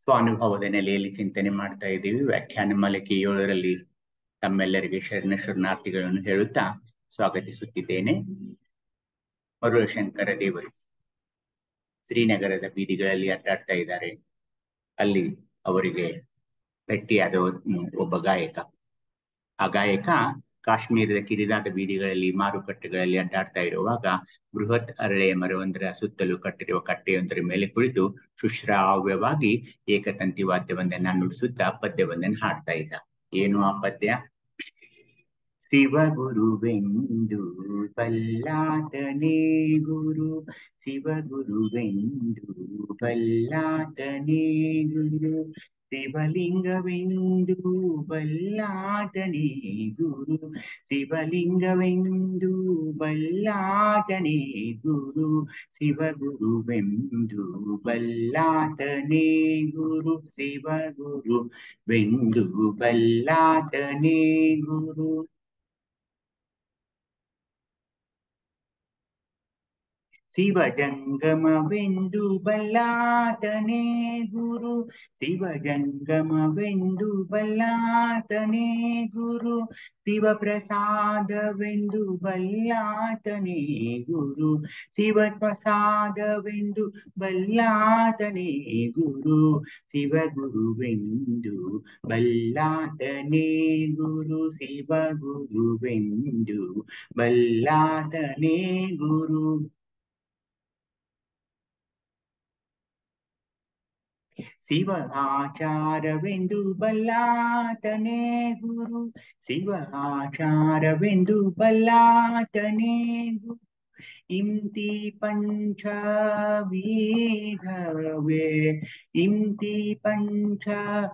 ಸ್ವಾನುಭವದ ನೆಲೆಯಲ್ಲಿ ಚಿಂತನೆ ಮಾಡ್ತಾ ಇದ್ದೀವಿ ವ್ಯಾಖ್ಯಾನ ಮಾಲಿಕೆ ಏಳರಲ್ಲಿ ತಮ್ಮೆಲ್ಲರಿಗೆ ಶರಣ ಶರಣಾರ್ಥಿಗಳನ್ನು ಹೇಳುತ್ತಾ ಸ್ವಾಗತಿಸುತ್ತಿದ್ದೇನೆ ಮರುಳಶಂಕರ ದೇವರು ಶ್ರೀನಗರದ ಬೀದಿಗಳಲ್ಲಿ ಅಡ್ಡಾಡ್ತಾ ಇದ್ದಾರೆ ಅಲ್ಲಿ ಅವರಿಗೆ ಭೇಟಿಯಾದ ಒಬ್ಬ ಗಾಯಕ ಆ ಗಾಯಕ ಕಾಶ್ಮೀರದ ಕಿರಿದಾದ ಬೀದಿಗಳಲ್ಲಿ ಮಾರುಕಟ್ಟೆಗಳಲ್ಲಿ ಅಡ್ಡಾಡ್ತಾ ಇರುವಾಗ ಬೃಹತ್ ಅರಳೆಯ ಮರವೊಂದರ ಸುತ್ತಲೂ ಕಟ್ಟಿರುವ ಕಟ್ಟೆಯೊಂದರ ಮೇಲೆ ಕುಳಿತು ಶುಶ್ರಾವ್ಯವಾಗಿ ಏಕತಂತಿ ವಾದ್ಯವೊಂದನ್ನ ನುಡಿಸುತ್ತಾ ಪದ್ಯವೊಂದನ್ನು ಹಾಡ್ತಾ ಇದ್ದ ಏನು ಆ ಪದ್ಯ ಶಿವಗುರುವೆಂದು ಬಲ್ಲಾತನೇ ಗುರು ಶಿವಗುರುವೆಂದು ಬಲ್ಲಾತನೇ ಗುರು ಶಿವಲಿಂಗವೆಂದು ಬಲ್ಲಾಟನೇ ಗುರು ಶಿವಲಿಂಗವೆಂದು ಬಲ್ಲಾಟನೇ ಗುರು ಶಿವಗುರುವೆಂದು ಬಲ್ಲಾಟನೇ ಗುರು ಶಿವಗುರು ವೆಂದು ಬಲ್ಲಾಟನೇ ಗುರು ಶಿವಜಂಗಮವೆಂದು ಬಲ್ಲಾತನೇ ಗುರು ಶಿವಜಂಗಮವೆಂದು ಬಲ್ಲಾತನೇ ಗುರು ಶಿವಪ್ರಸಾದವೆಂದು ಬಲ್ಲಾತನೇ ಗುರು ಶಿವಪ್ರಸಾದವೆಂದು ಬಲ್ಲಾತನೇ ಗುರು ಶಿವಗುರುವೆಂದು ಬಲ್ಲಾತನೇ ಗುರು ಶಿವಗುರುವೆಂದು ಬಲ್ಲಾತನೇ ಗುರು ಶಿವ ಆಚಾರವೆಂದು ಬಲ್ಲಾತನೇ ಗುರು ಶಿವ ಆಚಾರವೆಂದು ಬಲ್ಲಾತನೇ ಗುರು ಇಂತಿ ಪಂಚ ವೀಧವೇ ಇಂತಿ ಪಂಚ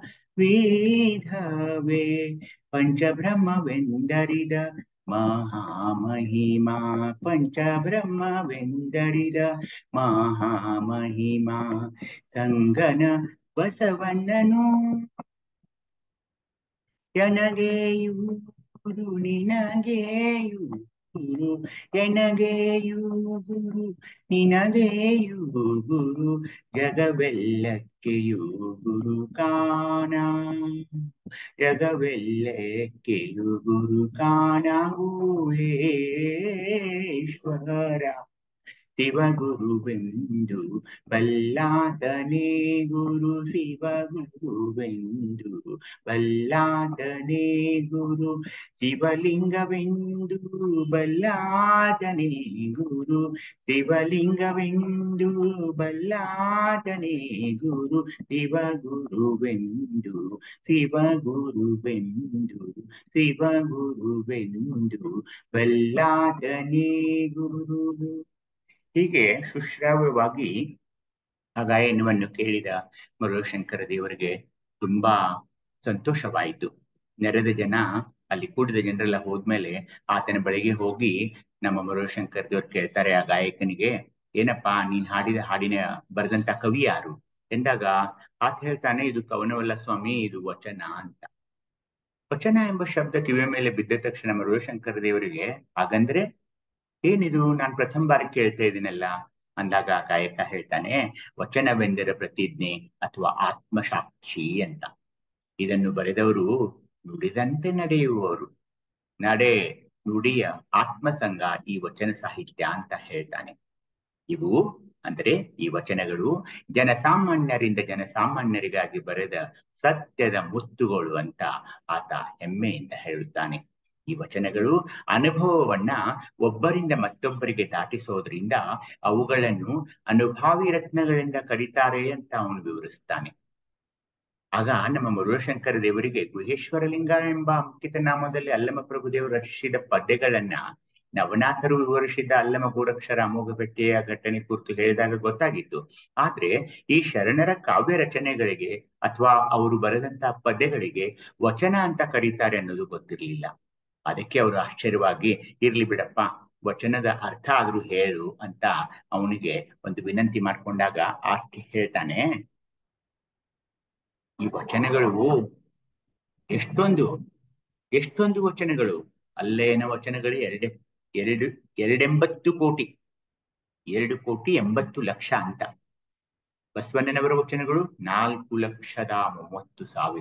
ವೀಧವೇ ಪಂಚಬ್ರಹ್ಮವೆಂದರಿದ ಮಹಾಮಹಿಮಾ ಪಂಚಬ್ರಹ್ಮವೆಂದರಿದ ಮಹಾಮಹಿಮಾ ಸಂಗನ ಬಸವಣ್ಣನು ಎನಗೆಯು ಗುರು ನಿನಗೆಯು ಗುರು ಎನಗೆಯು ಗುರು ನಿನಗೆಯು ಗುರು ಜಗವೆಲ್ಲಕ್ಕೆಯು ಗುರು ಕಾಣ ಜಗವೆಲ್ಲಕ್ಕೆಯು ಗುರು ಕಾಣವು ಈಶ್ವರ ಶಿವಗುರುವೆಂದು ಬಲ್ಲಾತನೇ ಗುರು ಶಿವಗುರುವೆಂದು ಬಲ್ಲಾತನೇ ಗುರು ಶಿವಲಿಂಗವೆಂದು ಬಲ್ಲಾತನೇ ಗುರು ಶಿವಲಿಂಗವೆಂದು ಬಲ್ಲಾತನೇ ಗುರು ಶಿವಗುರುವೆಂದು ಶಿವಗುರುವೆಂದು ಶಿವಗುರುವೆಂದು ಬಲ್ಲಾತನೇ ಗುರು ಹೀಗೆ ಶುಶ್ರಾವ್ಯವಾಗಿ ಆ ಗಾಯನವನ್ನು ಕೇಳಿದ ಮರುಳಶಂಕರ ದೇವರಿಗೆ ತುಂಬಾ ಸಂತೋಷವಾಯಿತು ನೆರೆದ ಜನ ಅಲ್ಲಿ ಕೂಡಿದ ಜನರೆಲ್ಲ ಹೋದ್ಮೇಲೆ ಆತನ ಬಳಿಗೆ ಹೋಗಿ ನಮ್ಮ ಮರುಳಶಂಕರ ದೇವರು ಕೇಳ್ತಾರೆ ಆ ಗಾಯಕನಿಗೆ ಏನಪ್ಪಾ ನೀನ್ ಹಾಡಿದ ಹಾಡಿನ ಬರೆದಂತ ಕವಿ ಯಾರು ಎಂದಾಗ ಆತ ಹೇಳ್ತಾನೆ ಇದು ಕವನವಲ್ಲ ಸ್ವಾಮಿ ಇದು ವಚನ ಅಂತ ವಚನ ಎಂಬ ಶಬ್ದ ಕಿವಿಯ ಮೇಲೆ ಬಿದ್ದ ತಕ್ಷಣ ಮರುಳಶಂಕರ ದೇವರಿಗೆ ಹಾಗಂದ್ರೆ ಏನಿದು ನಾನ್ ಪ್ರಥಮ ಬಾರಿ ಕೇಳ್ತಾ ಇದ್ದೀನಲ್ಲ ಅಂದಾಗ ಗಾಯಕ ಹೇಳ್ತಾನೆ ವಚನವೆಂದರೆ ಪ್ರತಿಜ್ಞೆ ಅಥವಾ ಆತ್ಮಸಾಕ್ಷಿ ಅಂತ ಇದನ್ನು ಬರೆದವರು ನುಡಿದಂತೆ ನಡೆಯುವವರು ನಡೆ ನುಡಿಯ ಆತ್ಮಸಂಗ ಈ ವಚನ ಸಾಹಿತ್ಯ ಅಂತ ಹೇಳ್ತಾನೆ ಇವು ಅಂದರೆ ಈ ವಚನಗಳು ಜನಸಾಮಾನ್ಯರಿಂದ ಜನಸಾಮಾನ್ಯರಿಗಾಗಿ ಬರೆದ ಸತ್ಯದ ಮುತ್ತುಗಳು ಅಂತ ಆತ ಹೆಮ್ಮೆಯಿಂದ ಹೇಳುತ್ತಾನೆ ಈ ವಚನಗಳು ಅನುಭವವನ್ನ ಒಬ್ಬರಿಂದ ಮತ್ತೊಬ್ಬರಿಗೆ ದಾಟಿಸೋದ್ರಿಂದ ಅವುಗಳನ್ನು ಅನುಭಾವಿ ರತ್ನಗಳಿಂದ ಕರೀತಾರೆ ಅಂತ ಅವನು ವಿವರಿಸ್ತಾನೆ ಆಗ ನಮ್ಮ ಮುರುಳಶಂಕರ ದೇವರಿಗೆ ಗುಹೇಶ್ವರಲಿಂಗ ಎಂಬ ಅಂಕಿತ ನಾಮದಲ್ಲಿ ಅಲ್ಲಮ ಪ್ರಭು ದೇವರು ರಚಿಸಿದ ಪದ್ಯಗಳನ್ನ ನವನಾಥರು ವಿವರಿಸಿದ ಅಲ್ಲಮ ಗೋರಕ್ಷರ ಅಮೋಘ ಭೆಟ್ಟಿಯ ಘಟನೆ ಕುರಿತು ಹೇಳಿದಾಗ ಗೊತ್ತಾಗಿತ್ತು ಆದ್ರೆ ಈ ಶರಣರ ಕಾವ್ಯ ರಚನೆಗಳಿಗೆ ಅಥವಾ ಅವರು ಬರೆದಂತಹ ಪದ್ಯಗಳಿಗೆ ವಚನ ಅಂತ ಕರೀತಾರೆ ಅನ್ನೋದು ಗೊತ್ತಿರ್ಲಿಲ್ಲ ಅದಕ್ಕೆ ಅವರು ಆಶ್ಚರ್ಯವಾಗಿ ಇರ್ಲಿ ಬಿಡಪ್ಪ ವಚನದ ಅರ್ಥ ಆದ್ರೂ ಹೇಳು ಅಂತ ಅವನಿಗೆ ಒಂದು ವಿನಂತಿ ಮಾಡ್ಕೊಂಡಾಗ ಆಕೆ ಹೇಳ್ತಾನೆ ಈ ವಚನಗಳು ಎಷ್ಟೊಂದು ಎಷ್ಟೊಂದು ವಚನಗಳು ಅಲ್ಲೇನ ವಚನಗಳು ಎರಡೆ ಎರಡು ಎರಡೆಂಬತ್ತು ಕೋಟಿ ಎರಡು ಕೋಟಿ ಎಂಬತ್ತು ಲಕ್ಷ ಅಂತ ಬಸವಣ್ಣನವರ ವಚನಗಳು ನಾಲ್ಕು ಲಕ್ಷದ ಮೂವತ್ತು ಸಾವಿರ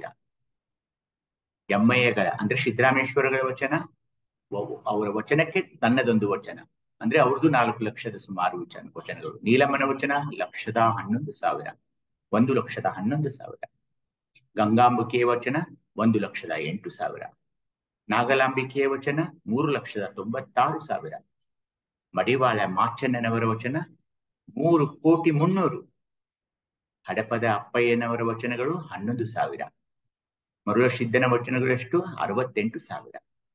ಎಮ್ಮಯ್ಯಗಳ ಅಂದ್ರೆ ಸಿದ್ದರಾಮೇಶ್ವರಗಳ ವಚನ ಅವು- ಅವರ ವಚನಕ್ಕೆ ತನ್ನದೊಂದು ವಚನ ಅಂದ್ರೆ ಅವ್ರದ್ದು ನಾಲ್ಕು ಲಕ್ಷದ ಸುಮಾರು ವಚನ ವಚನಗಳು ನೀಲಮ್ಮನ ವಚನ ಲಕ್ಷದ ಹನ್ನೊಂದು ಸಾವಿರ ಒಂದು ಲಕ್ಷದ ಹನ್ನೊಂದು ಸಾವಿರ ಗಂಗಾಂಬಿಕೆಯ ವಚನ ಒಂದು ಲಕ್ಷದ ಎಂಟು ಸಾವಿರ ನಾಗಲಾಂಬಿಕೆಯ ವಚನ ಮೂರು ಲಕ್ಷದ ತೊಂಬತ್ತಾರು ಸಾವಿರ ಮಡಿವಾಳ ಮಾಚನ್ನನವರ ವಚನ ಮೂರು ಕೋಟಿ ಮುನ್ನೂರು ಹಡಪದ ಅಪ್ಪಯ್ಯನವರ ವಚನಗಳು ಹನ್ನೊಂದು ಸಾವಿರ ಮರುಳಸಿದ್ದನ ವಚನಗಳು ಎಷ್ಟು ಅರವತ್ತೆಂಟು ಸಾವಿರ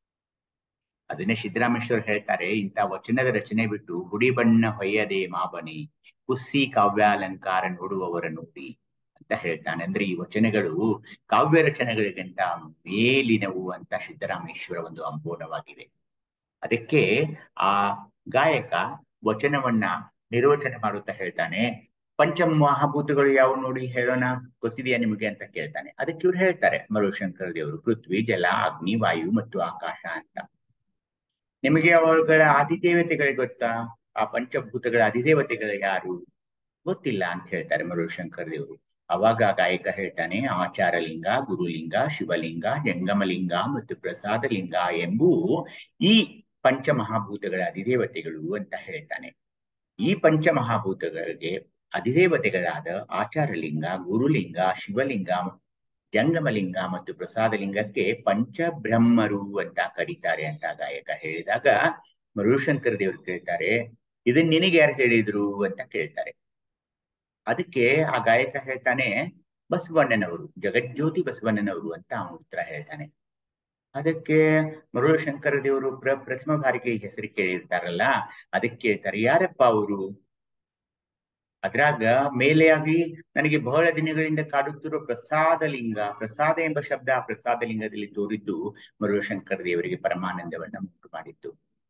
ಅದನ್ನೇ ಸಿದ್ದರಾಮೇಶ್ವರ ಹೇಳ್ತಾರೆ ಇಂಥ ವಚನದ ರಚನೆ ಬಿಟ್ಟು ಹುಡಿ ಬಣ್ಣ ಹೊಯ್ಯದೆ ಮಾಬನಿ ಕುಸ್ಸಿ ಕಾವ್ಯಾಲಂಕಾರ ನೋಡುವವರ ನೋಡಿ ಅಂತ ಹೇಳ್ತಾನೆ ಅಂದ್ರೆ ಈ ವಚನಗಳು ಕಾವ್ಯ ರಚನೆಗಳಿಗಿಂತ ಮೇಲಿನವು ಅಂತ ಸಿದ್ದರಾಮೇಶ್ವರ ಒಂದು ಅಂಬೋಣವಾಗಿದೆ ಅದಕ್ಕೆ ಆ ಗಾಯಕ ವಚನವನ್ನ ನಿರ್ವಚನೆ ಮಾಡುತ್ತಾ ಹೇಳ್ತಾನೆ ಪಂಚಮಹಾಭೂತಗಳು ಯಾವ ನೋಡಿ ಹೇಳೋಣ ಗೊತ್ತಿದೆಯಾ ನಿಮಗೆ ಅಂತ ಕೇಳ್ತಾನೆ ಅದಕ್ಕೆ ಇವ್ರು ಹೇಳ್ತಾರೆ ಮರುಶಂಕರ ದೇವರು ಪೃಥ್ವಿ ಜಲ ಅಗ್ನಿ ವಾಯು ಮತ್ತು ಆಕಾಶ ಅಂತ ನಿಮಗೆ ಅವುಗಳ ಅಧಿದೇವತೆಗಳಿಗೆ ಗೊತ್ತಾ ಆ ಪಂಚಭೂತಗಳ ಅಧಿದೇವತೆಗಳು ಯಾರು ಗೊತ್ತಿಲ್ಲ ಅಂತ ಹೇಳ್ತಾರೆ ಮರುಶಂಕರ ದೇವರು ಅವಾಗ ಗಾಯಕ ಹೇಳ್ತಾನೆ ಆಚಾರಲಿಂಗ ಗುರುಲಿಂಗ ಶಿವಲಿಂಗ ಜಂಗಮಲಿಂಗ ಮತ್ತು ಪ್ರಸಾದಲಿಂಗ ಎಂಬುವು ಈ ಪಂಚಮಹಾಭೂತಗಳ ಅಧಿದೇವತೆಗಳು ಅಂತ ಹೇಳ್ತಾನೆ ಈ ಪಂಚಮಹಾಭೂತಗಳಿಗೆ ಅಧಿದೇವತೆಗಳಾದ ಆಚಾರಲಿಂಗ ಗುರುಲಿಂಗ ಶಿವಲಿಂಗ ಜಂಗಮಲಿಂಗ ಮತ್ತು ಪ್ರಸಾದಲಿಂಗಕ್ಕೆ ಪಂಚಬ್ರಹ್ಮರು ಅಂತ ಕರೀತಾರೆ ಅಂತ ಗಾಯಕ ಹೇಳಿದಾಗ ಮರುಶಂಕರ ದೇವರು ಕೇಳ್ತಾರೆ ಇದನ್ ನಿನಗೆ ಯಾರು ಹೇಳಿದ್ರು ಅಂತ ಕೇಳ್ತಾರೆ ಅದಕ್ಕೆ ಆ ಗಾಯಕ ಹೇಳ್ತಾನೆ ಬಸವಣ್ಣನವರು ಜಗಜ್ಯೋತಿ ಬಸವಣ್ಣನವರು ಅಂತ ಅವನು ಉತ್ತರ ಹೇಳ್ತಾನೆ ಅದಕ್ಕೆ ಮರುಳಶಂಕರ ದೇವರು ಪ್ರ ಪ್ರಥಮ ಬಾರಿಗೆ ಈ ಹೆಸರು ಕೇಳಿರ್ತಾರಲ್ಲ ಅದಕ್ಕೆ ಕೇಳ್ತಾರೆ ಯಾರಪ್ಪ ಅವರು ಅದ್ರಾಗ ಮೇಲೆ ಆಗಿ ನನಗೆ ಬಹಳ ದಿನಗಳಿಂದ ಕಾಡುತ್ತಿರೋ ಪ್ರಸಾದ ಲಿಂಗ ಪ್ರಸಾದ ಎಂಬ ಶಬ್ದ ಆ ಪ್ರಸಾದ ಲಿಂಗದಲ್ಲಿ ತೋರಿದ್ದು ಮರುಳಶಂಕರ ದೇವರಿಗೆ ಪರಮಾನಂದವನ್ನ ಉಂಟು ಮಾಡಿತ್ತು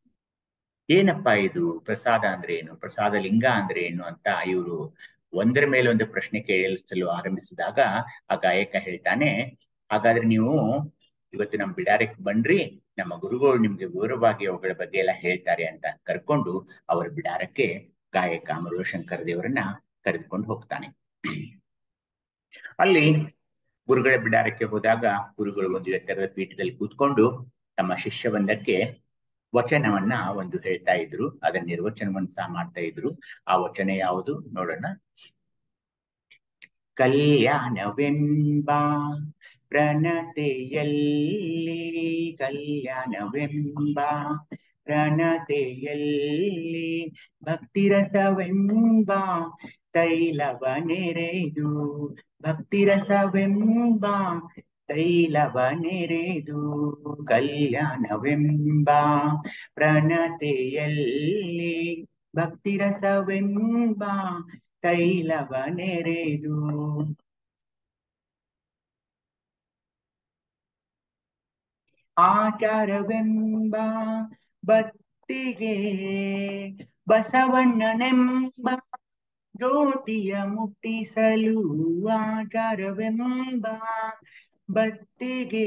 ಏನಪ್ಪ ಇದು ಪ್ರಸಾದ ಅಂದ್ರೆ ಏನು ಪ್ರಸಾದ ಲಿಂಗ ಅಂದ್ರೆ ಏನು ಅಂತ ಇವರು ಒಂದರ ಮೇಲೆ ಒಂದು ಪ್ರಶ್ನೆ ಕೇಳಿಸಲು ಆರಂಭಿಸಿದಾಗ ಆ ಗಾಯಕ ಹೇಳ್ತಾನೆ ಹಾಗಾದ್ರೆ ನೀವು ಇವತ್ತು ನಮ್ ಬಿಡಾರಕ್ಕೆ ಬನ್ರಿ ನಮ್ಮ ಗುರುಗಳು ನಿಮ್ಗೆ ವಿವರವಾಗಿ ಅವುಗಳ ಬಗ್ಗೆ ಎಲ್ಲ ಹೇಳ್ತಾರೆ ಅಂತ ಕರ್ಕೊಂಡು ಅವರ ಬಿಡಾರಕ್ಕೆ ಗಾಯಕ ಮರುಳಶಂಕರ ದೇವರನ್ನ ಕರೆದುಕೊಂಡು ಹೋಗ್ತಾನೆ ಅಲ್ಲಿ ಗುರುಗಳ ಬಿಡಾರಕ್ಕೆ ಹೋದಾಗ ಗುರುಗಳು ಒಂದು ಎತ್ತರದ ಪೀಠದಲ್ಲಿ ಕೂತ್ಕೊಂಡು ತಮ್ಮ ಶಿಷ್ಯವೃಂದಕ್ಕೆ ವಚನವನ್ನ ಒಂದು ಹೇಳ್ತಾ ಇದ್ರು ಅದನ್ನ ನಿರ್ವಚನವನ್ನ ಸಹ ಮಾಡ್ತಾ ಇದ್ರು ಆ ವಚನ ಯಾವುದು ನೋಡೋಣ ಕಲ್ಯಾಣವೆಂಬ ಪ್ರಣತೆಯಲ್ಲಿ ಕಲ್ಯಾಣವೆಂಬ ಪ್ರಣತೆಯಲ್ಲಿ ಭಕ್ತಿರಸವೆಂಬ ತೈಲವ ನೆರೆದು ಭಕ್ತಿರಸವೆಂಬ ತೈಲವ ನೆರೆದು ಕಲ್ಯಾಣವೆಂಬ ಪ್ರಣತೆಯಲ್ಲಿ ಭಕ್ತಿರಸವೆಂಬ ತೈಲವ ನೆರೆದು ಆಚಾರವೆಂಬ ಬತ್ತಿಗೆ ಬಸವಣ್ಣನೆಂಬ ಜ್ಯೋತಿಯ ಮುಟ್ಟಿಸಲು ಆಚಾರವೆಂಬ ಬತ್ತಿಗೆ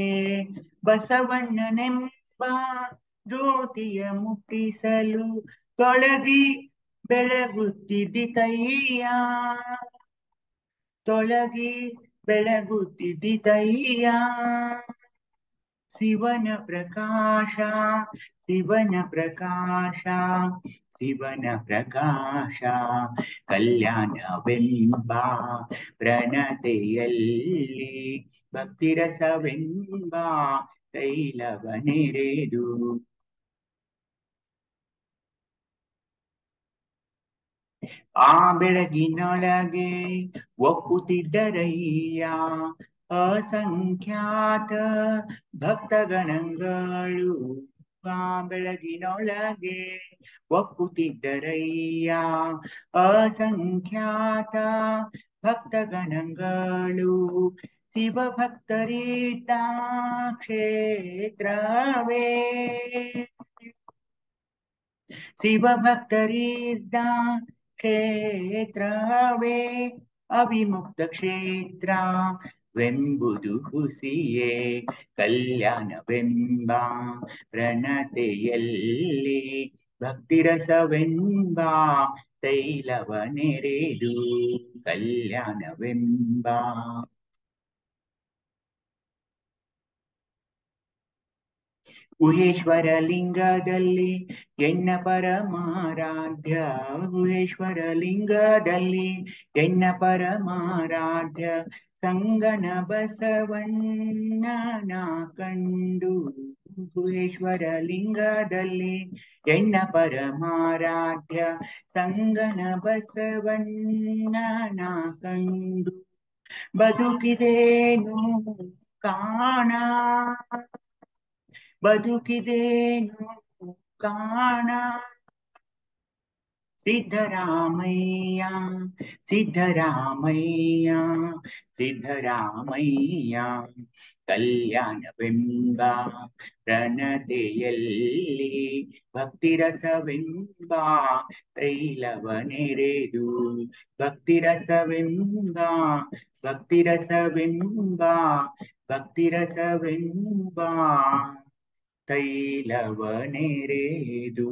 ಬಸವಣ್ಣನೆಂಬ ಜ್ಯೋತಿಯ ಮುಟ್ಟಿಸಲು ತೊಳಗಿ ಬೆಳಗುತ್ತಿದ್ದಿತಯ್ಯ ತೊಳಗಿ ಬೆಳಗುತ್ತಿದ್ದಿತಯ್ಯ ಶಿವನ ಪ್ರಕಾಶ ಶಿವನ ಪ್ರಕಾಶ ಶಿವನ ಪ್ರಕಾಶ ಕಲ್ಯಾಣವೆಂಬ ಪ್ರಣತೆಯಲ್ಲಿ ಭಕ್ತಿರಸವೆಂಬ ತೈಲವ ನೆರೆದು ಆ ಬೆಳಗಿನೊಳಗೆ ಒಪ್ಪುತ್ತಿದ್ದರಯ್ಯ ಅಸಂಖ್ಯಾತ ಭಕ್ತಗಣಗಳು ಆ ಬೆಳಗಿನೊಳಗೆ ಒಪ್ಪುತ್ತಿದ್ದರಯ್ಯ ಅಸಂಖ್ಯಾತ ಭಕ್ತಗಣಗಳು ಶಿವ ಭಕ್ತರಿದ್ದ ಕ್ಷೇತ್ರವೇ ಶಿವ ಭಕ್ತರಿದ್ದ ಕ್ಷೇತ್ರವೇ ಅವಿಮುಕ್ತ ಕ್ಷೇತ್ರ ವೆಂಬುದು ಹುಸಿಯೇ ಕಲ್ಯಾಣವೆಂಬ ಪ್ರಣತೆಯಲ್ಲಿ ಭಕ್ತಿರಸವೆಂಬ ತೈಲವನೆರೆದು ಕಲ್ಯಾಣವೆಂಬ ಗುಹೇಶ್ವರ ಲಿಂಗದಲ್ಲಿ ಎನ್ನ ಪರಮಾರಾಧ್ಯ ಗುಹೇಶ್ವರ ಲಿಂಗದಲ್ಲಿ ಎನ್ನ ಪರಮಾರಾಧ್ಯ ಸಂಗನ ಬಸವಣ್ಣನ ಕಂಡು ಗುಹೇಶ್ವರ ಲಿಂಗದಲ್ಲಿ ಎನ್ನ ಪರಮಾರಾಧ್ಯ ಸಂಗನ ಬಸವಣ್ಣನ ಕಂಡು ಬದುಕಿದೇನು ಕಾಣ ಬದುಕಿದೇನು ಕಾಣ ಸಿದ್ದರಾಮಯ್ಯ ಸಿದ್ದರಾಮಯ್ಯ ಸಿದ್ದರಾಮಯ್ಯ ಕಲ್ಯಾಣವೆಂಬ ಪ್ರಣತೆಯಲ್ಲಿ ಭಕ್ತಿರಸವೆಂಬ ತೈಲವನೆರೆದು ಭಕ್ತಿರಸವೆಂಬ ಭಕ್ತಿರಸವೆಂಬ ಭಕ್ತಿರಸವೆಂಬ ತೈಲವನೆರೆದು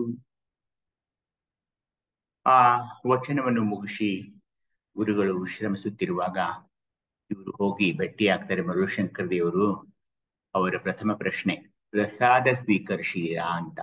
ಆ ವಚನವನ್ನು ಮುಗಿಸಿ ಗುರುಗಳು ವಿಶ್ರಮಿಸುತ್ತಿರುವಾಗ ಇವರು ಹೋಗಿ ಭೇಟಿಯಾಗ್ತಾರೆ ಮರುಶಂಕರ್ ದೇವರು ಅವರ ಪ್ರಥಮ ಪ್ರಶ್ನೆ ಪ್ರಸಾದ ಸ್ವೀಕರಿಸಿರಾ ಅಂತ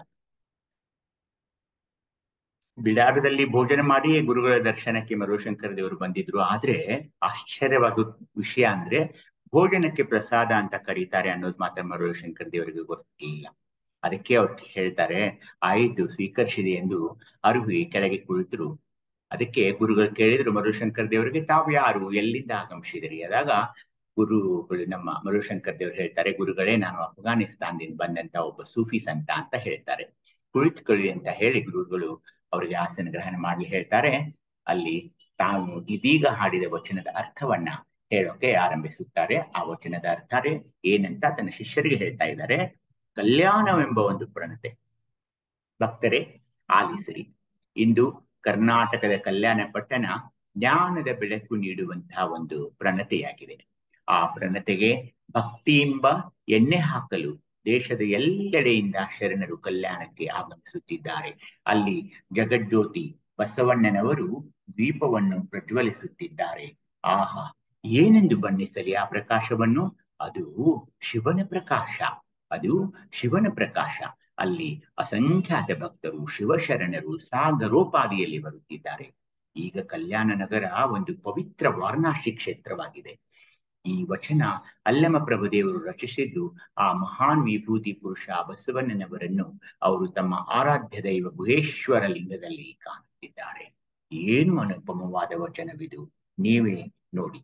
ಬಿಡಾರದಲ್ಲಿ ಭೋಜನ ಮಾಡಿ ಗುರುಗಳ ದರ್ಶನಕ್ಕೆ ಮರುಶಂಕರ್ ದೇವರು ಬಂದಿದ್ರು ಆದ್ರೆ ಆಶ್ಚರ್ಯವಾದ ವಿಷಯ ಅಂದ್ರೆ ಭೋಜನಕ್ಕೆ ಪ್ರಸಾದ ಅಂತ ಕರೀತಾರೆ ಅನ್ನೋದು ಮಾತ್ರ ಮರುಶಂಕರ್ ದೇವರಿಗೆ ಗೊತ್ತಿಲ್ಲ ಅದಕ್ಕೆ ಅವ್ರು ಹೇಳ್ತಾರೆ ಆಯಿತು ಸ್ವೀಕರಿಸಿದೆ ಎಂದು ಅರುಗಿ ಕೆಳಗೆ ಕುಳಿತರು ಅದಕ್ಕೆ ಗುರುಗಳು ಕೇಳಿದ್ರು ಮರುಶಂಕರ್ ದೇವರಿಗೆ ತಾವು ಯಾರು ಎಲ್ಲಿಂದ ಆಗಮಿಸಿದಿರಿ ಅದಾಗ ಗುರುಗಳು ನಮ್ಮ ಮರುಶಂಕರ್ ದೇವರು ಹೇಳ್ತಾರೆ ಗುರುಗಳೇ ನಾನು ಅಫ್ಘಾನಿಸ್ತಾನದಿಂದ ಬಂದಂತ ಒಬ್ಬ ಸೂಫಿ ಸಂತ ಅಂತ ಹೇಳ್ತಾರೆ ಕುಳಿತುಕೊಳ್ಳಿ ಅಂತ ಹೇಳಿ ಗುರುಗಳು ಅವರಿಗೆ ಆಸನ ಗ್ರಹಣ ಮಾಡಲಿ ಹೇಳ್ತಾರೆ ಅಲ್ಲಿ ತಾವು ಇದೀಗ ಹಾಡಿದ ವಚನದ ಅರ್ಥವನ್ನ ಹೇಳೋಕೆ ಆರಂಭಿಸುತ್ತಾರೆ ಆ ವಚನದ ಅರ್ಥ ಏನಂತ ತನ್ನ ಶಿಷ್ಯರಿಗೆ ಹೇಳ್ತಾ ಇದ್ದಾರೆ ಕಲ್ಯಾಣವೆಂಬ ಒಂದು ಪ್ರಣತೆ ಭಕ್ತರೇ ಆಲಿಸಿರಿ ಇಂದು ಕರ್ನಾಟಕದ ಕಲ್ಯಾಣ ಪಟ್ಟಣ ಜ್ಞಾನದ ಬೆಳಕು ನೀಡುವಂತಹ ಒಂದು ಪ್ರಣತೆಯಾಗಿದೆ ಆ ಪ್ರಣತೆಗೆ ಭಕ್ತಿ ಎಂಬ ಎಣ್ಣೆ ಹಾಕಲು ದೇಶದ ಎಲ್ಲೆಡೆಯಿಂದ ಶರಣರು ಕಲ್ಯಾಣಕ್ಕೆ ಆಗಮಿಸುತ್ತಿದ್ದಾರೆ ಅಲ್ಲಿ ಜಗಜ್ಯೋತಿ ಬಸವಣ್ಣನವರು ದೀಪವನ್ನು ಪ್ರಜ್ವಲಿಸುತ್ತಿದ್ದಾರೆ ಆಹಾ ಏನೆಂದು ಬಣ್ಣಿಸಲಿ ಆ ಪ್ರಕಾಶವನ್ನು ಅದು ಶಿವನ ಪ್ರಕಾಶ ಅದು ಶಿವನ ಪ್ರಕಾಶ ಅಲ್ಲಿ ಅಸಂಖ್ಯಾತ ಭಕ್ತರು ಶಿವಶರಣರು ಸಾಗರೋಪಾದಿಯಲ್ಲಿ ಬರುತ್ತಿದ್ದಾರೆ ಈಗ ಕಲ್ಯಾಣ ನಗರ ಒಂದು ಪವಿತ್ರ ವಾರಣಾಸಿ ಕ್ಷೇತ್ರವಾಗಿದೆ ಈ ವಚನ ಅಲ್ಲಮ ಪ್ರಭುದೇವರು ರಚಿಸಿದ್ದು ಆ ಮಹಾನ್ ವಿಭೂತಿ ಪುರುಷ ಬಸವಣ್ಣನವರನ್ನು ಅವರು ತಮ್ಮ ಆರಾಧ್ಯ ದೈವ ಗುಹೇಶ್ವರ ಲಿಂಗದಲ್ಲಿ ಕಾಣುತ್ತಿದ್ದಾರೆ ಏನು ಅನುಪಮವಾದ ವಚನವಿದು ನೀವೇ ನೋಡಿ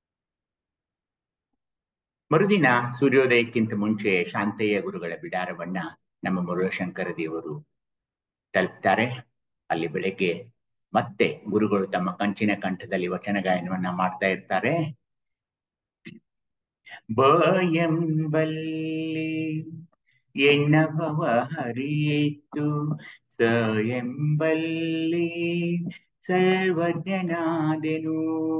ಮರುದಿನ ಸೂರ್ಯೋದಯಕ್ಕಿಂತ ಮುಂಚೆ ಶಾಂತಯ್ಯ ಗುರುಗಳ ಬಿಡಾರವನ್ನ ನಮ್ಮ ಮುರುಳಶಂಕರ ದೇವರು ತಲುಪ್ತಾರೆ ಅಲ್ಲಿ ಬೆಳಗ್ಗೆ ಮತ್ತೆ ಗುರುಗಳು ತಮ್ಮ ಕಂಚಿನ ಕಂಠದಲ್ಲಿ ವಚನ ಗಾಯನವನ್ನ ಮಾಡ್ತಾ ಇರ್ತಾರೆ ಬಯಂಬಲ್ಲಿ ಎಣ್ಣಭವ ಹರಿಯಿತು ಸ ಎಂಬಲ್ಲಿ ಸರ್ವಜ್ಞನಾದೆನು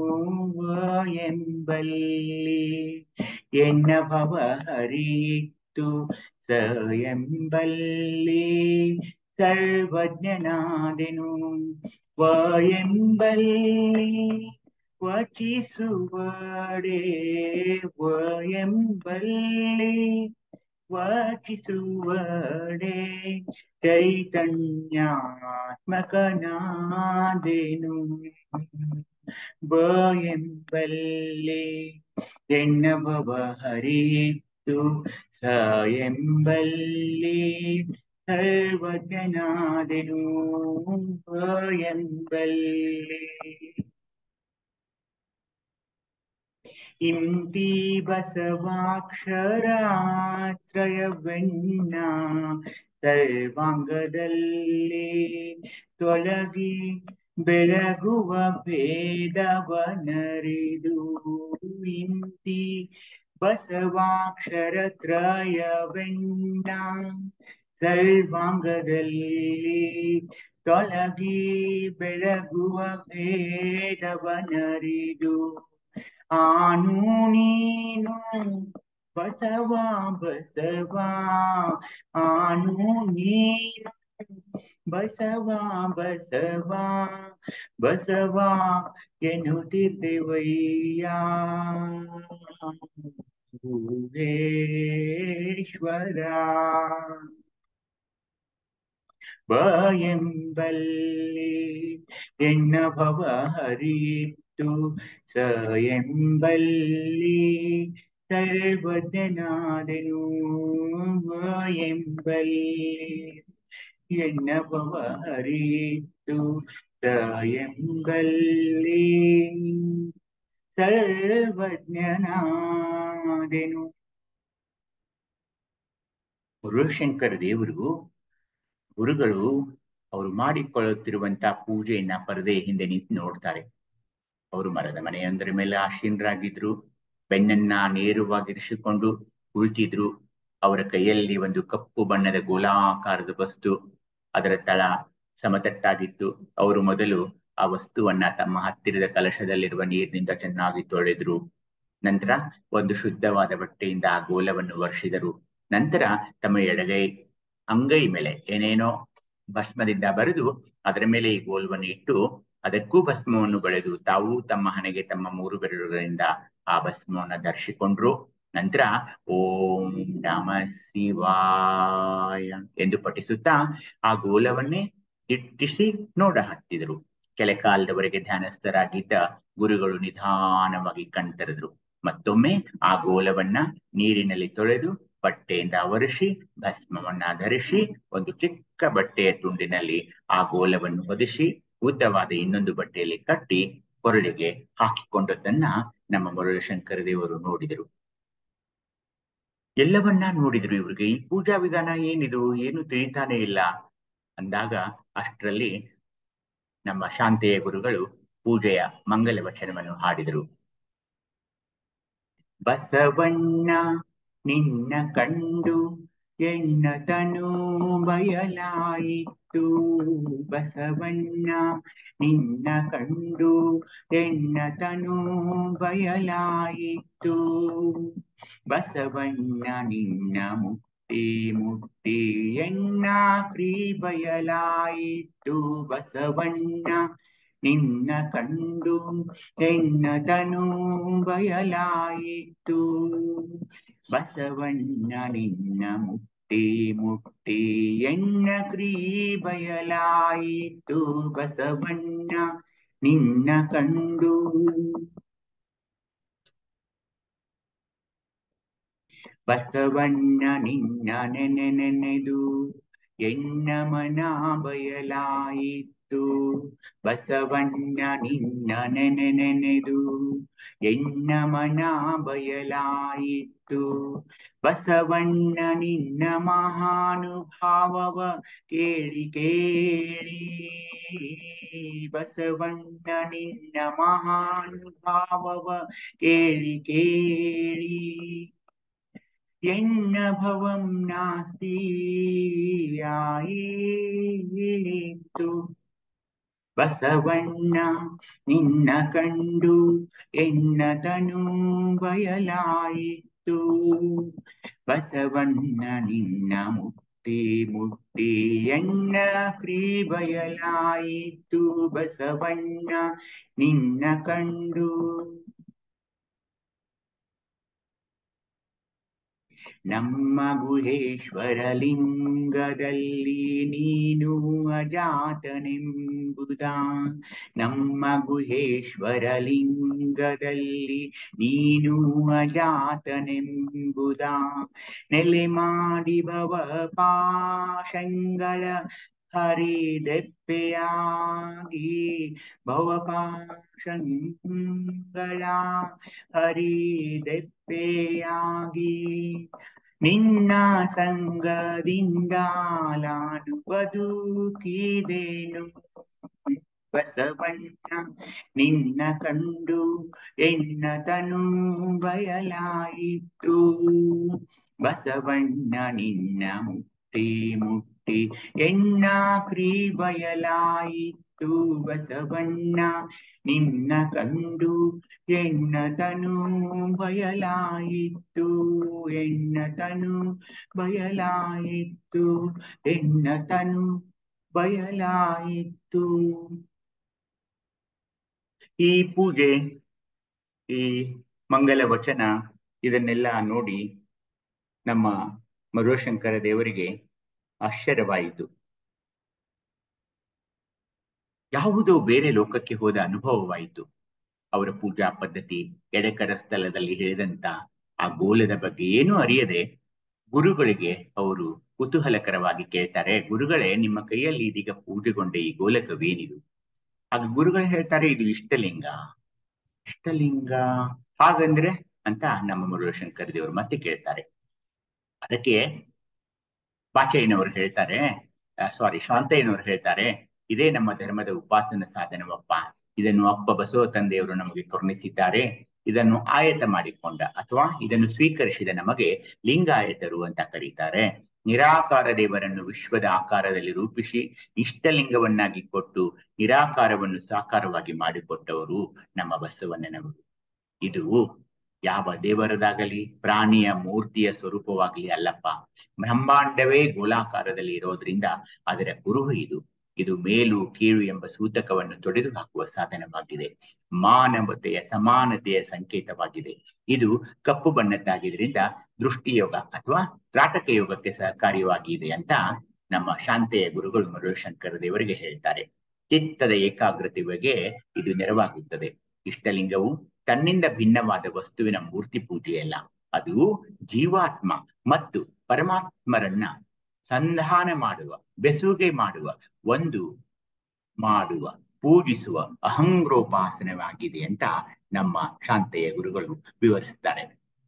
ಎಂಬಲ್ಲಿ ಎನ್ನ ಭವ ಹರಿಯಿತ್ತು ಸ ಎಂಬಲ್ಲಿ ಸರ್ವಜ್ಞನಾದೆನು ವ ಎಂಬಲ್ಲಿ ವಚಿಸುವಡೆ ವ ಎಂಬಲ್ಲಿ ವಾಚಿಸುವಡೆ ಚೈತನ್ಯಾತ್ಮಕನಾದೆನು ಬ ಎಂಬಲ್ಲಿ ಎಣ್ಣಭವ ಹರಿಯಿತ್ತು ಸ ಎಂಬಲ್ಲಿ ಸರ್ವಜ್ಞನಾದೆನು ಬ ಎಂಬಲ್ಲಿ ಇಂತಿ ಬಸವಾಕ್ಷರಾತ್ರಯವೆನ್ನ ಸರ್ವಾಂಗದಲ್ಲಿ ತೊಲಗಿ ಬೆಳಗುವ ಭೇದವನರಿದು ಇಂತಿ ಬಸವಾಕ್ಷರತ್ರಯವೆನ್ನ ಸರ್ವಾಂಗದಲ್ಲಿ ತೊಲಗಿ ಬೆಳಗುವ ಭೇದವನರಿದು ಆನು ನೀನು ಬಸವ ಬಸವ ಆನು ನೀನು ಬಸವ ಬಸವ ಬಸವ ಎನ್ನುತ್ತಿದ್ದೆವಯ್ಯ ಭುವೇಶ್ವರ ಬಯಂಬಲ್ಲಿ ಎನ್ನ ಭವ ಹರಿಯಿತ್ತು ಸ ಎಂಬಲ್ಲಿ ಸರ್ವಜ್ಞನಾದೆನು ಎಂಬಲ್ಲಿ ಎನ್ನ ಭವ ಹರಿಯಿತ್ತು ಸ ಎಂಬಲ್ಲಿ ಸರ್ವಜ್ಞನಾದೆನು ಗುರುಶಂಕರ ದೇವರು ಗುರುಗಳು ಅವರು ಮಾಡಿಕೊಳ್ಳುತ್ತಿರುವಂತ ಪೂಜೆಯನ್ನ ಪರದೆ ಹಿಂದೆ ನಿಂತು ನೋಡ್ತಾರೆ ಅವರು ಮರದ ಮನೆಯೊಂದರ ಮೇಲೆ ಆಸೀನರಾಗಿದ್ರು ಬೆನ್ನನ್ನ ನೇರವಾಗಿರಿಸಿಕೊಂಡು ಕುಳಿತಿದ್ರು ಅವರ ಕೈಯಲ್ಲಿ ಒಂದು ಕಪ್ಪು ಬಣ್ಣದ ಗೋಲಾಕಾರದ ವಸ್ತು ಅದರ ತಳ ಸಮತಟ್ಟಾಗಿತ್ತು ಅವರು ಮೊದಲು ಆ ವಸ್ತುವನ್ನ ತಮ್ಮ ಹತ್ತಿರದ ಕಲಶದಲ್ಲಿರುವ ನೀರಿನಿಂದ ಚೆನ್ನಾಗಿ ತೊಳೆದ್ರು ನಂತರ ಒಂದು ಶುದ್ಧವಾದ ಬಟ್ಟೆಯಿಂದ ಆ ಗೋಲವನ್ನು ವರ್ಷಿದರು ನಂತರ ತಮ್ಮ ಎಡಗೈ ಅಂಗೈ ಮೇಲೆ ಏನೇನೋ ಭಸ್ಮದಿಂದ ಬರೆದು ಅದರ ಮೇಲೆ ಈ ಗೋಲ್ವನ್ನು ಇಟ್ಟು ಅದಕ್ಕೂ ಭಸ್ಮವನ್ನು ಬಳೆದು ತಾವು ತಮ್ಮ ಹಣೆಗೆ ತಮ್ಮ ಮೂರು ಬೆರಳುಗಳಿಂದ ಆ ಭಸ್ಮವನ್ನು ಧರಿಸಿಕೊಂಡ್ರು ನಂತರ ಓಂ ನಮ ಶಿವಾಯ ಎಂದು ಪಠಿಸುತ್ತಾ ಆ ಗೋಲವನ್ನೇ ದಿಟ್ಟಿಸಿ ನೋಡ ಹತ್ತಿದರು ಕೆಲ ಕಾಲದವರೆಗೆ ಧ್ಯಾನಸ್ಥರಾಗಿದ್ದ ಗುರುಗಳು ನಿಧಾನವಾಗಿ ಕಣ್ತೆರೆದ್ರು ಮತ್ತೊಮ್ಮೆ ಆ ಗೋಲವನ್ನ ನೀರಿನಲ್ಲಿ ತೊಳೆದು ಬಟ್ಟೆಯಿಂದ ಆವರಿಸಿ ಭಸ್ಮವನ್ನ ಧರಿಸಿ ಒಂದು ಚಿಕ್ಕ ಬಟ್ಟೆಯ ತುಂಡಿನಲ್ಲಿ ಆ ಗೋಲವನ್ನು ಹೊದಿಸಿ ಉದ್ದವಾದ ಇನ್ನೊಂದು ಬಟ್ಟೆಯಲ್ಲಿ ಕಟ್ಟಿ ಕೊರಳಿಗೆ ಹಾಕಿಕೊಂಡದ್ದನ್ನ ನಮ್ಮ ಮುರಳಶಂಕರ ದೇವರು ನೋಡಿದರು ಎಲ್ಲವನ್ನ ನೋಡಿದ್ರು ಇವ್ರಿಗೆ ಈ ಪೂಜಾ ವಿಧಾನ ಏನಿದು ಏನು ತಿಳಿತಾನೆ ಇಲ್ಲ ಅಂದಾಗ ಅಷ್ಟರಲ್ಲಿ ನಮ್ಮ ಶಾಂತೆಯ ಗುರುಗಳು ಪೂಜೆಯ ಮಂಗಲ ವಚನವನ್ನು ಹಾಡಿದರು ಬಸವಣ್ಣ ನಿನ್ನ ಕಂಡು ಎನ್ನ ತನು ಬಯಲಾಯಿತು ಬಸವಣ್ಣ ನಿನ್ನ ಕಂಡು ಎನ್ನ ತನು ಬಯಲಾಯಿತು ಬಸವಣ್ಣ ನಿನ್ನ ಮುಟ್ಟಿ ಮುಟ್ಟಿ ಎನ್ನ ಕ್ರೀ ಬಯಲಾಯಿತು ಬಸವಣ್ಣ ನಿನ್ನ ಕಂಡು ಎನ್ನ ತನು ಬಯಲಾಯಿತು ಬಸವಣ್ಣ ನಿನ್ನ ಮುಟ್ಟಿ ಮುಟ್ಟಿ ಎನ್ನ ಕ್ರೀ ಬಯಲಾಯಿತು ಬಸವಣ್ಣ ನಿನ್ನ ಕಂಡು ಬಸವಣ್ಣ ನಿನ್ನ ನೆನೆ ನೆನೆದು ಎನ್ನ ಮನ ಬಯಲಾಯಿತು ಬಸವಣ್ಣ ನಿನ್ನ ನೆನೆ ನೆನೆದು ಎನ್ನ ಮನ ಬಯಲಾಯಿತು ಬಸವಣ್ಣ ನಿನ್ನ ಮಹಾನುಭಾವವ ಕೇಳಿ ಕೇಳಿ ಬಸವಣ್ಣ ನಿನ್ನ ಮಹಾನುಭಾವವ ಕೇಳಿ ಕೇಳಿ ಎನ್ನ ಭವಂ ನಾಸ್ತಿ ಆಯಿತು ಬಸವಣ್ಣ ನಿನ್ನ ಕಂಡು ಎನ್ನ ತನು ಬಯಲಾಯಿತು ಬಸವಣ್ಣ ನಿನ್ನ ಮುಟ್ಟಿ ಮುಟ್ಟಿ ಎನ್ನ ಕ್ರೀ ಬಯಲಾಯಿತು ಬಸವಣ್ಣ ನಿನ್ನ ಕಂಡು ನಮ್ಮ ಗುಹೇಶ್ವರ ಲಿಂಗದಲ್ಲಿ ನೀನು ಅಜಾತನೆಂಬುದ ನಮ್ಮ ಗುಹೇಶ್ವರ ಲಿಂಗದಲ್ಲಿ ನೀನು ಅಜಾತನೆಂಬುದ ನೆಲೆ ಮಾಡಿ ಭವ ಪಾಶಂಗಳ ಹರಿದೆಪ್ಪೆಯಾಗಿ ಭವಪಾಶಂಗಳ ಹರಿದೆಪ್ಪೆಯಾಗಿ ನಿನ್ನ ಸಂಗದಿಂದ ಲಾನು ಬದುಕಿದೇನು ಬಸವಣ್ಣ ನಿನ್ನ ಕಂಡು ಎನ್ನ ತನು ಬಯಲಾಯಿತು ಬಸವಣ್ಣ ನಿನ್ನ ಮುಟ್ಟಿ ಮುಟ್ಟಿ ಎನ್ನ ಕ್ರೀ ಬಯಲಾಯಿತು ಬಸವಣ್ಣ ನಿನ್ನ ಕಂಡು ಎನ್ನ ತನು ಬಯಲಾಯಿತು ಎನ್ನ ತನು ಬಯಲಾಯಿತು ಎನ್ನ ತನು ಬಯಲಾಯಿತು ಈ ಪೂಜೆ ಈ ಮಂಗಲ ವಚನ ಇದನ್ನೆಲ್ಲ ನೋಡಿ ನಮ್ಮ ಮರುಶಂಕರ ದೇವರಿಗೆ ಆಶ್ಚರ್ಯವಾಯಿತು ಯಾವುದೋ ಬೇರೆ ಲೋಕಕ್ಕೆ ಹೋದ ಅನುಭವವಾಯಿತು ಅವರ ಪೂಜಾ ಪದ್ಧತಿ ಎಡೆಕರ ಸ್ಥಳದಲ್ಲಿ ಹೇಳಿದಂತ ಆ ಗೋಲದ ಬಗ್ಗೆ ಏನೂ ಅರಿಯದೆ ಗುರುಗಳಿಗೆ ಅವರು ಕುತೂಹಲಕರವಾಗಿ ಕೇಳ್ತಾರೆ ಗುರುಗಳೇ ನಿಮ್ಮ ಕೈಯಲ್ಲಿ ಇದೀಗ ಪೂಜೆಗೊಂಡ ಈ ಗೋಲಕವೇನಿದು ಆಗ ಗುರುಗಳು ಹೇಳ್ತಾರೆ ಇದು ಇಷ್ಟಲಿಂಗ ಇಷ್ಟಲಿಂಗ ಹಾಗಂದ್ರೆ ಅಂತ ನಮ್ಮ ಮುರುಳಶಂಕರ ದೇವರು ಮತ್ತೆ ಕೇಳ್ತಾರೆ ಅದಕ್ಕೆ ಬಾಚಯ್ಯನವರು ಹೇಳ್ತಾರೆ ಸಾರಿ ಶಾಂತಯ್ಯನವರು ಹೇಳ್ತಾರೆ ಇದೇ ನಮ್ಮ ಧರ್ಮದ ಉಪಾಸನ ಸಾಧನವಪ್ಪ ಇದನ್ನು ಅಪ್ಪ ಬಸವ ತಂದೆಯವರು ನಮಗೆ ಕರುಣಿಸಿದ್ದಾರೆ ಇದನ್ನು ಆಯತ ಮಾಡಿಕೊಂಡ ಅಥವಾ ಇದನ್ನು ಸ್ವೀಕರಿಸಿದ ನಮಗೆ ಲಿಂಗಾಯತರು ಅಂತ ಕರೀತಾರೆ ನಿರಾಕಾರ ದೇವರನ್ನು ವಿಶ್ವದ ಆಕಾರದಲ್ಲಿ ರೂಪಿಸಿ ಇಷ್ಟಲಿಂಗವನ್ನಾಗಿ ಕೊಟ್ಟು ನಿರಾಕಾರವನ್ನು ಸಾಕಾರವಾಗಿ ಮಾಡಿಕೊಟ್ಟವರು ನಮ್ಮ ಬಸವಣ್ಣನವರು ಇದು ಯಾವ ದೇವರದಾಗಲಿ ಪ್ರಾಣಿಯ ಮೂರ್ತಿಯ ಸ್ವರೂಪವಾಗಲಿ ಅಲ್ಲಪ್ಪ ಬ್ರಹ್ಮಾಂಡವೇ ಗೋಲಾಕಾರದಲ್ಲಿ ಇರೋದ್ರಿಂದ ಅದರ ಕುರುಹು ಇದು ಇದು ಮೇಲು ಕೀಳು ಎಂಬ ಸೂತಕವನ್ನು ತೊಡೆದು ಹಾಕುವ ಸಾಧನವಾಗಿದೆ ಮಾನವತೆಯ ಸಮಾನತೆಯ ಸಂಕೇತವಾಗಿದೆ ಇದು ಕಪ್ಪು ಬಣ್ಣದ್ದಾಗಿದ್ರಿಂದ ದೃಷ್ಟಿಯೋಗ ಅಥವಾ ತ್ರಾಟಕ ಯೋಗಕ್ಕೆ ಸಹಕಾರಿಯಾಗಿದೆ ಅಂತ ನಮ್ಮ ಶಾಂತೆಯ ಗುರುಗಳು ಮರುಶಂಕರ ದೇವರಿಗೆ ಹೇಳ್ತಾರೆ ಚಿತ್ತದ ಏಕಾಗ್ರತೆಗೆ ಇದು ನೆರವಾಗುತ್ತದೆ ಇಷ್ಟಲಿಂಗವು ತನ್ನಿಂದ ಭಿನ್ನವಾದ ವಸ್ತುವಿನ ಮೂರ್ತಿ ಪೂಜೆಯಲ್ಲ ಅದು ಜೀವಾತ್ಮ ಮತ್ತು ಪರಮಾತ್ಮರನ್ನ ಸಂಧಾನ ಮಾಡುವ ಬೆಸುಗೆ ಮಾಡುವ ಒಂದು ಮಾಡುವ ಪೂಜಿಸುವ ಅಹಂಗ್ರೋಪಾಸನವಾಗಿದೆ ಅಂತ ನಮ್ಮ ಶಾಂತೆಯ ಗುರುಗಳು ವಿವರಿಸ್ತಾರೆ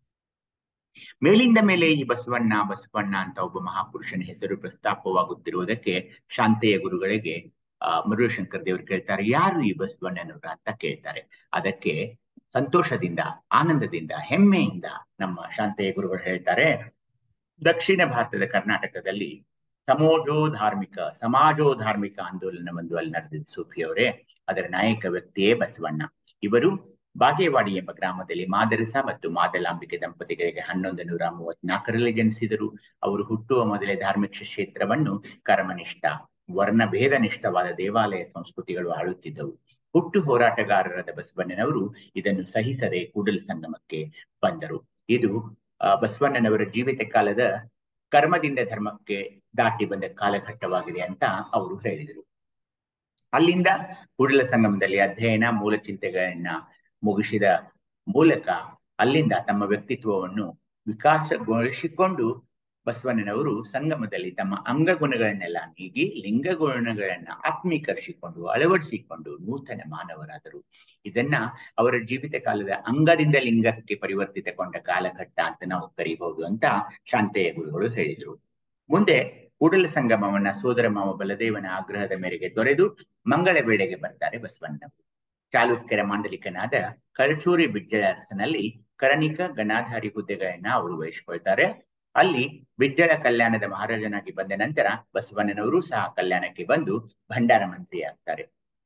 ಮೇಲಿಂದ ಮೇಲೆ ಈ ಬಸವಣ್ಣ ಬಸವಣ್ಣ ಅಂತ ಒಬ್ಬ ಮಹಾಪುರುಷನ ಹೆಸರು ಪ್ರಸ್ತಾಪವಾಗುತ್ತಿರುವುದಕ್ಕೆ ಶಾಂತೆಯ ಗುರುಗಳಿಗೆ ಆ ಮರುಶಂಕರ ದೇವರು ಕೇಳ್ತಾರೆ ಯಾರು ಈ ಬಸವಣ್ಣನವರು ಅಂತ ಕೇಳ್ತಾರೆ ಅದಕ್ಕೆ ಸಂತೋಷದಿಂದ ಆನಂದದಿಂದ ಹೆಮ್ಮೆಯಿಂದ ನಮ್ಮ ಶಾಂತೆಯ ಗುರುಗಳು ಹೇಳ್ತಾರೆ ದಕ್ಷಿಣ ಭಾರತದ ಕರ್ನಾಟಕದಲ್ಲಿ ಸಮೋಜೋ ಧಾರ್ಮಿಕ ಸಮಾಜೋ ಧಾರ್ಮಿಕ ಆಂದೋಲನವೊಂದು ಅಲ್ಲಿ ನಡೆದಿದ್ದು ಸೂಫಿಯವರೇ ಅದರ ನಾಯಕ ವ್ಯಕ್ತಿಯೇ ಬಸವಣ್ಣ ಇವರು ಬಾಗೇವಾಡಿ ಎಂಬ ಗ್ರಾಮದಲ್ಲಿ ಮಾದರಸ ಮತ್ತು ಮಾದಲಾಂಬಿಕೆ ದಂಪತಿಗಳಿಗೆ ಹನ್ನೊಂದು ನೂರ ಮೂವತ್ನಾಲ್ಕರಲ್ಲಿ ಜನಿಸಿದರು ಅವರು ಹುಟ್ಟುವ ಮೊದಲೇ ಧಾರ್ಮಿಕ ಕ್ಷೇತ್ರವನ್ನು ಕರ್ಮನಿಷ್ಠ ವರ್ಣಭೇದನಿಷ್ಠವಾದ ದೇವಾಲಯ ಸಂಸ್ಕೃತಿಗಳು ಆಳುತ್ತಿದ್ದವು ಹುಟ್ಟು ಹೋರಾಟಗಾರರಾದ ಬಸವಣ್ಣನವರು ಇದನ್ನು ಸಹಿಸದೆ ಕೂಡಲ ಸಂಗಮಕ್ಕೆ ಬಂದರು ಇದು ಬಸವಣ್ಣನವರ ಜೀವಿತ ಕಾಲದ ಕರ್ಮದಿಂದ ಧರ್ಮಕ್ಕೆ ದಾಟಿ ಬಂದ ಕಾಲಘಟ್ಟವಾಗಿದೆ ಅಂತ ಅವರು ಹೇಳಿದರು ಅಲ್ಲಿಂದ ಕೂಡಲ ಸಂಗಮದಲ್ಲಿ ಅಧ್ಯಯನ ಮೂಲ ಚಿಂತೆಗಳನ್ನ ಮುಗಿಸಿದ ಮೂಲಕ ಅಲ್ಲಿಂದ ತಮ್ಮ ವ್ಯಕ್ತಿತ್ವವನ್ನು ವಿಕಾಸಗೊಳಿಸಿಕೊಂಡು ಬಸವಣ್ಣನವರು ಸಂಗಮದಲ್ಲಿ ತಮ್ಮ ಅಂಗಗುಣಗಳನ್ನೆಲ್ಲ ನೀಗಿ ಲಿಂಗಗುಣಗಳನ್ನ ಆತ್ಮೀಕರಿಸಿಕೊಂಡು ಅಳವಡಿಸಿಕೊಂಡು ನೂತನ ಮಾನವರಾದರು ಇದನ್ನ ಅವರ ಜೀವಿತ ಕಾಲದ ಅಂಗದಿಂದ ಲಿಂಗಕ್ಕೆ ಪರಿವರ್ತಿತಗೊಂಡ ಕಾಲಘಟ್ಟ ಅಂತ ನಾವು ಕರೀಬಹುದು ಅಂತ ಶಾಂತೆಯ ಗುರುಗಳು ಹೇಳಿದರು ಮುಂದೆ ಕೂಡಲ ಸಂಗಮವನ್ನ ಸೋದರ ಮಾವ ಬಲದೇವನ ಆಗ್ರಹದ ಮೇರೆಗೆ ತೊರೆದು ಮಂಗಳ ವೇಳೆಗೆ ಬರ್ತಾರೆ ಬಸವಣ್ಣನವರು ಚಾಲುಕ್ಯರ ಮಾಂಡಲಿಕನಾದ ಕಳಚೂರಿ ಬಿಜ್ಜಳ ಅರಸನಲ್ಲಿ ಕರಣಿಕ ಗಣಾಧಾರಿ ಹುದ್ದೆಗಳನ್ನ ಅವರು ವಹಿಸಿಕೊಳ್ತಾರೆ ಅಲ್ಲಿ ಬಿಜ್ಜಳ ಕಲ್ಯಾಣದ ಮಹಾರಾಜನಾಗಿ ಬಂದ ನಂತರ ಬಸವಣ್ಣನವರು ಸಹ ಕಲ್ಯಾಣಕ್ಕೆ ಬಂದು ಭಂಡಾರ ಮಂತ್ರಿ ಆಗ್ತಾರೆ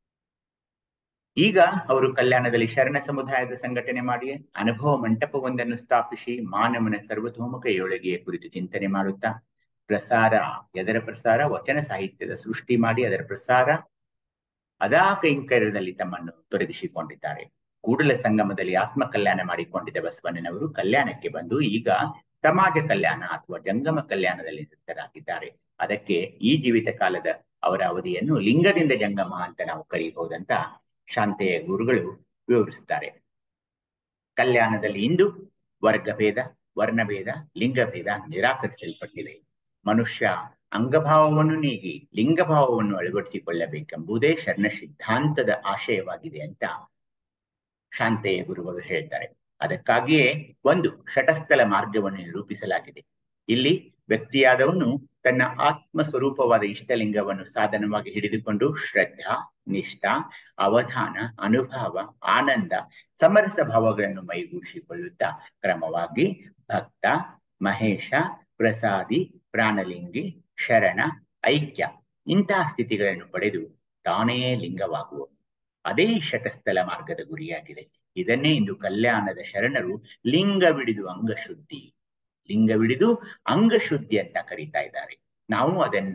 ಈಗ ಅವರು ಕಲ್ಯಾಣದಲ್ಲಿ ಶರಣ ಸಮುದಾಯದ ಸಂಘಟನೆ ಮಾಡಿ ಅನುಭವ ಮಂಟಪವೊಂದನ್ನು ಸ್ಥಾಪಿಸಿ ಮಾನವನ ಸರ್ವತೋಮುಖ ಏಳಿಗೆಯ ಕುರಿತು ಚಿಂತನೆ ಮಾಡುತ್ತಾ ಪ್ರಸಾರ ಎದರ ಪ್ರಸಾರ ವಚನ ಸಾಹಿತ್ಯದ ಸೃಷ್ಟಿ ಮಾಡಿ ಅದರ ಪ್ರಸಾರ ಅದಾ ಕೈಂಕರ್ಯದಲ್ಲಿ ತಮ್ಮನ್ನು ತೊಡಗಿಸಿಕೊಂಡಿದ್ದಾರೆ ಕೂಡಲ ಸಂಗಮದಲ್ಲಿ ಆತ್ಮ ಕಲ್ಯಾಣ ಮಾಡಿಕೊಂಡಿದ್ದ ಬಸವಣ್ಣನವರು ಕಲ್ಯಾಣಕ್ಕೆ ಬಂದು ಈಗ ಸಮಾಜ ಕಲ್ಯಾಣ ಅಥವಾ ಜಂಗಮ ಕಲ್ಯಾಣದಲ್ಲಿ ನಿರತರಾಗಿದ್ದಾರೆ ಅದಕ್ಕೆ ಈ ಜೀವಿತ ಕಾಲದ ಅವರ ಅವಧಿಯನ್ನು ಲಿಂಗದಿಂದ ಜಂಗಮ ಅಂತ ನಾವು ಕರೀಬಹುದಂತ ಶಾಂತೆಯ ಗುರುಗಳು ವಿವರಿಸ್ತಾರೆ ಕಲ್ಯಾಣದಲ್ಲಿ ಇಂದು ವರ್ಗಭೇದ ವರ್ಣಭೇದ ಲಿಂಗಭೇದ ನಿರಾಕರಿಸಲ್ಪಟ್ಟಿದೆ ಮನುಷ್ಯ ಅಂಗಭಾವವನ್ನು ನೀಗಿ ಲಿಂಗಭಾವವನ್ನು ಅಳವಡಿಸಿಕೊಳ್ಳಬೇಕೆಂಬುದೇ ಶರಣ ಸಿದ್ಧಾಂತದ ಆಶಯವಾಗಿದೆ ಅಂತ ಶಾಂತೆಯ ಗುರುಗಳು ಹೇಳ್ತಾರೆ ಅದಕ್ಕಾಗಿಯೇ ಒಂದು ಶಟಸ್ಥಲ ಮಾರ್ಗವನ್ನು ನಿರೂಪಿಸಲಾಗಿದೆ ಇಲ್ಲಿ ವ್ಯಕ್ತಿಯಾದವನು ತನ್ನ ಆತ್ಮ ಸ್ವರೂಪವಾದ ಇಷ್ಟಲಿಂಗವನ್ನು ಸಾಧನವಾಗಿ ಹಿಡಿದುಕೊಂಡು ಶ್ರದ್ಧಾ ನಿಷ್ಠ ಅವಧಾನ ಅನುಭವ ಆನಂದ ಸಮರಸ ಭಾವಗಳನ್ನು ಮೈಗೂಡಿಸಿಕೊಳ್ಳುತ್ತಾ ಕ್ರಮವಾಗಿ ಭಕ್ತ ಮಹೇಶ ಪ್ರಸಾದಿ ಪ್ರಾಣಲಿಂಗಿ ಶರಣ ಐಕ್ಯ ಇಂತಹ ಸ್ಥಿತಿಗಳನ್ನು ಪಡೆದು ತಾನೇ ಲಿಂಗವಾಗುವ ಅದೇ ಶಟಸ್ಥಲ ಮಾರ್ಗದ ಗುರಿಯಾಗಿದೆ ಇದನ್ನೇ ಇಂದು ಕಲ್ಯಾಣದ ಶರಣರು ಲಿಂಗವಿಡಿದು ಅಂಗಶುದ್ಧಿ ಲಿಂಗವಿಡಿದು ಅಂಗಶುದ್ಧಿ ಅಂತ ಕರೀತಾ ಇದ್ದಾರೆ ನಾವು ಅದನ್ನೇ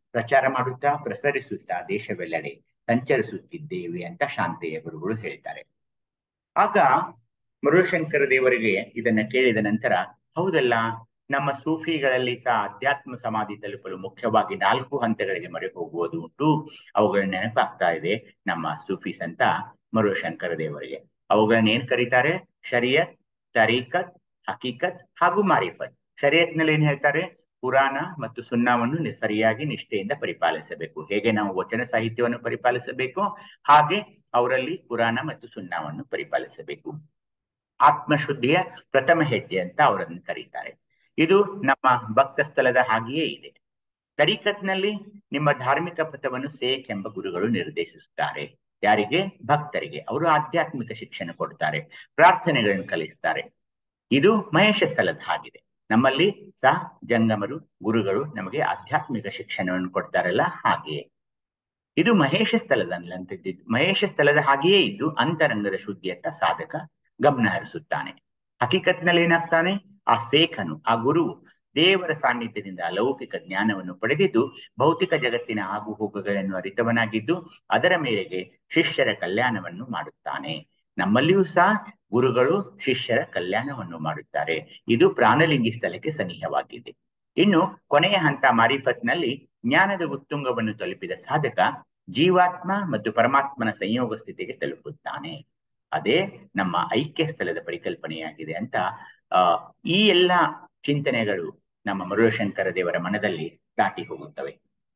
ಪ್ರಚಾರ ಮಾಡುತ್ತಾ ಪ್ರಸರಿಸುತ್ತಾ ದೇಶವೆಲ್ಲೆಡೆ ಸಂಚರಿಸುತ್ತಿದ್ದೇವೆ ಅಂತ ಶಾಂತೆಯ ಗುರುಗಳು ಹೇಳ್ತಾರೆ ಆಗ ಮರುಶಂಕರ ದೇವರಿಗೆ ಇದನ್ನ ಕೇಳಿದ ನಂತರ ಹೌದಲ್ಲ ನಮ್ಮ ಸೂಫಿಗಳಲ್ಲಿ ಸಹ ಅಧ್ಯಾತ್ಮ ಸಮಾಧಿ ತಲುಪಲು ಮುಖ್ಯವಾಗಿ ನಾಲ್ಕು ಹಂತಗಳಿಗೆ ಮೊರೆ ಹೋಗುವುದು ಉಂಟು ಅವುಗಳ ನೆನಪಾಗ್ತಾ ಇದೆ ನಮ್ಮ ಸೂಫಿ ಸಂತ ಮರುಶಂಕರ ದೇವರಿಗೆ ಅವುಗಳನ್ನ ಏನ್ ಕರೀತಾರೆ ಶರಿಯತ್ ತರೀಕತ್ ಹಕೀಕತ್ ಹಾಗೂ ಮಾರಿಫತ್ ಶರಿಯತ್ನಲ್ಲಿ ಏನ್ ಹೇಳ್ತಾರೆ ಪುರಾಣ ಮತ್ತು ಸುಣ್ಣವನ್ನು ಸರಿಯಾಗಿ ನಿಷ್ಠೆಯಿಂದ ಪರಿಪಾಲಿಸಬೇಕು ಹೇಗೆ ನಾವು ವಚನ ಸಾಹಿತ್ಯವನ್ನು ಪರಿಪಾಲಿಸಬೇಕು ಹಾಗೆ ಅವರಲ್ಲಿ ಪುರಾಣ ಮತ್ತು ಸುಣ್ಣವನ್ನು ಪರಿಪಾಲಿಸಬೇಕು ಆತ್ಮಶುದ್ಧಿಯ ಪ್ರಥಮ ಹೆಜ್ಜೆ ಅಂತ ಅವರನ್ನು ಕರೀತಾರೆ ಇದು ನಮ್ಮ ಭಕ್ತ ಸ್ಥಳದ ಹಾಗೆಯೇ ಇದೆ ತರೀಕತ್ನಲ್ಲಿ ನಿಮ್ಮ ಧಾರ್ಮಿಕ ಪಥವನ್ನು ಸೇಖ್ ಎಂಬ ಗುರುಗಳು ನಿರ್ದೇಶಿಸುತ್ತಾರೆ ಯಾರಿಗೆ ಭಕ್ತರಿಗೆ ಅವರು ಆಧ್ಯಾತ್ಮಿಕ ಶಿಕ್ಷಣ ಕೊಡ್ತಾರೆ ಪ್ರಾರ್ಥನೆಗಳನ್ನು ಕಲಿಸ್ತಾರೆ ಇದು ಮಹೇಶ ಸ್ಥಳದ ಹಾಗಿದೆ ನಮ್ಮಲ್ಲಿ ಸಹ ಜಂಗಮರು ಗುರುಗಳು ನಮಗೆ ಆಧ್ಯಾತ್ಮಿಕ ಶಿಕ್ಷಣವನ್ನು ಕೊಡ್ತಾರಲ್ಲ ಹಾಗೆಯೇ ಇದು ಮಹೇಶ ಸ್ಥಳದಲ್ಲಂತಿದ್ದು ಮಹೇಶ ಸ್ಥಳದ ಹಾಗೆಯೇ ಇದ್ದು ಅಂತರಂಗದ ಶುದ್ಧಿಯತ್ತ ಸಾಧಕ ಗಮನ ಹರಿಸುತ್ತಾನೆ ಹಕೀಕತ್ನಲ್ಲಿ ಏನಾಗ್ತಾನೆ ಆ ಸೇಖನು ಆ ಗುರುವು ದೇವರ ಸಾನ್ನಿಧ್ಯದಿಂದ ಅಲೌಕಿಕ ಜ್ಞಾನವನ್ನು ಪಡೆದಿದ್ದು ಭೌತಿಕ ಜಗತ್ತಿನ ಆಗು ಹೋಗುಗಳನ್ನು ಅರಿತವನಾಗಿದ್ದು ಅದರ ಮೇರೆಗೆ ಶಿಷ್ಯರ ಕಲ್ಯಾಣವನ್ನು ಮಾಡುತ್ತಾನೆ ನಮ್ಮಲ್ಲಿಯೂ ಸಹ ಗುರುಗಳು ಶಿಷ್ಯರ ಕಲ್ಯಾಣವನ್ನು ಮಾಡುತ್ತಾರೆ ಇದು ಪ್ರಾಣಲಿಂಗಿ ಸ್ಥಳಕ್ಕೆ ಸನಿಹವಾಗಿದೆ ಇನ್ನು ಕೊನೆಯ ಹಂತ ಮಾರಿಫತ್ನಲ್ಲಿ ಜ್ಞಾನದ ಉತ್ತುಂಗವನ್ನು ತಲುಪಿದ ಸಾಧಕ ಜೀವಾತ್ಮ ಮತ್ತು ಪರಮಾತ್ಮನ ಸಂಯೋಗ ಸ್ಥಿತಿಗೆ ತಲುಪುತ್ತಾನೆ ಅದೇ ನಮ್ಮ ಐಕ್ಯ ಸ್ಥಳದ ಪರಿಕಲ್ಪನೆಯಾಗಿದೆ ಅಂತ ಆ ಈ ಎಲ್ಲ ಚಿಂತನೆಗಳು ನಮ್ಮ ಮರುಳಶಂಕರ ದೇವರ ಮನದಲ್ಲಿ ದಾಟಿ ಹೋಗುತ್ತವೆ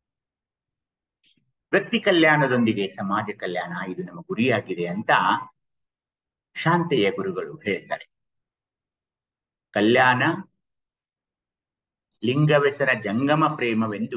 ವ್ಯಕ್ತಿ ಕಲ್ಯಾಣದೊಂದಿಗೆ ಸಮಾಜ ಕಲ್ಯಾಣ ಇದು ನಮ್ಮ ಗುರಿಯಾಗಿದೆ ಅಂತ ಶಾಂತೆಯ ಗುರುಗಳು ಹೇಳ್ತಾರೆ ಕಲ್ಯಾಣ ಲಿಂಗವೆಸರ ಜಂಗಮ ಪ್ರೇಮವೆಂದು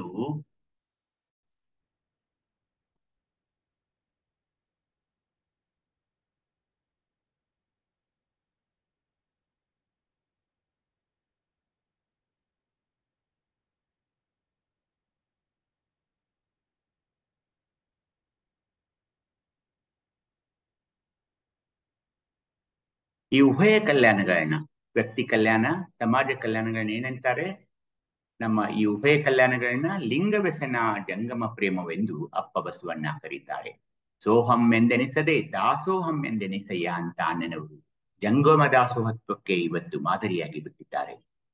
ಈ ಉಭಯ ಕಲ್ಯಾಣಗಳನ್ನ ವ್ಯಕ್ತಿ ಕಲ್ಯಾಣ ಸಮಾಜ ಕಲ್ಯಾಣಗಳನ್ನ ಏನಂತಾರೆ ನಮ್ಮ ಈ ಉಭಯ ಕಲ್ಯಾಣಗಳನ್ನ ಲಿಂಗ ವ್ಯಸನ ಜಂಗಮ ಪ್ರೇಮವೆಂದು ಅಪ್ಪ ಬಸವಣ್ಣ ಕರೀತಾರೆ ಸೋಹಂ ಎಂದೆನಿಸದೆ ದಾಸೋಹಂ ಎಂದೆನಿಸಯ್ಯ ಅಂತ ಅನ್ನನವರು ಜಂಗಮ ದಾಸೋಹತ್ವಕ್ಕೆ ಇವತ್ತು ಮಾದರಿಯಾಗಿ ಬಿಟ್ಟಿದ್ದಾರೆ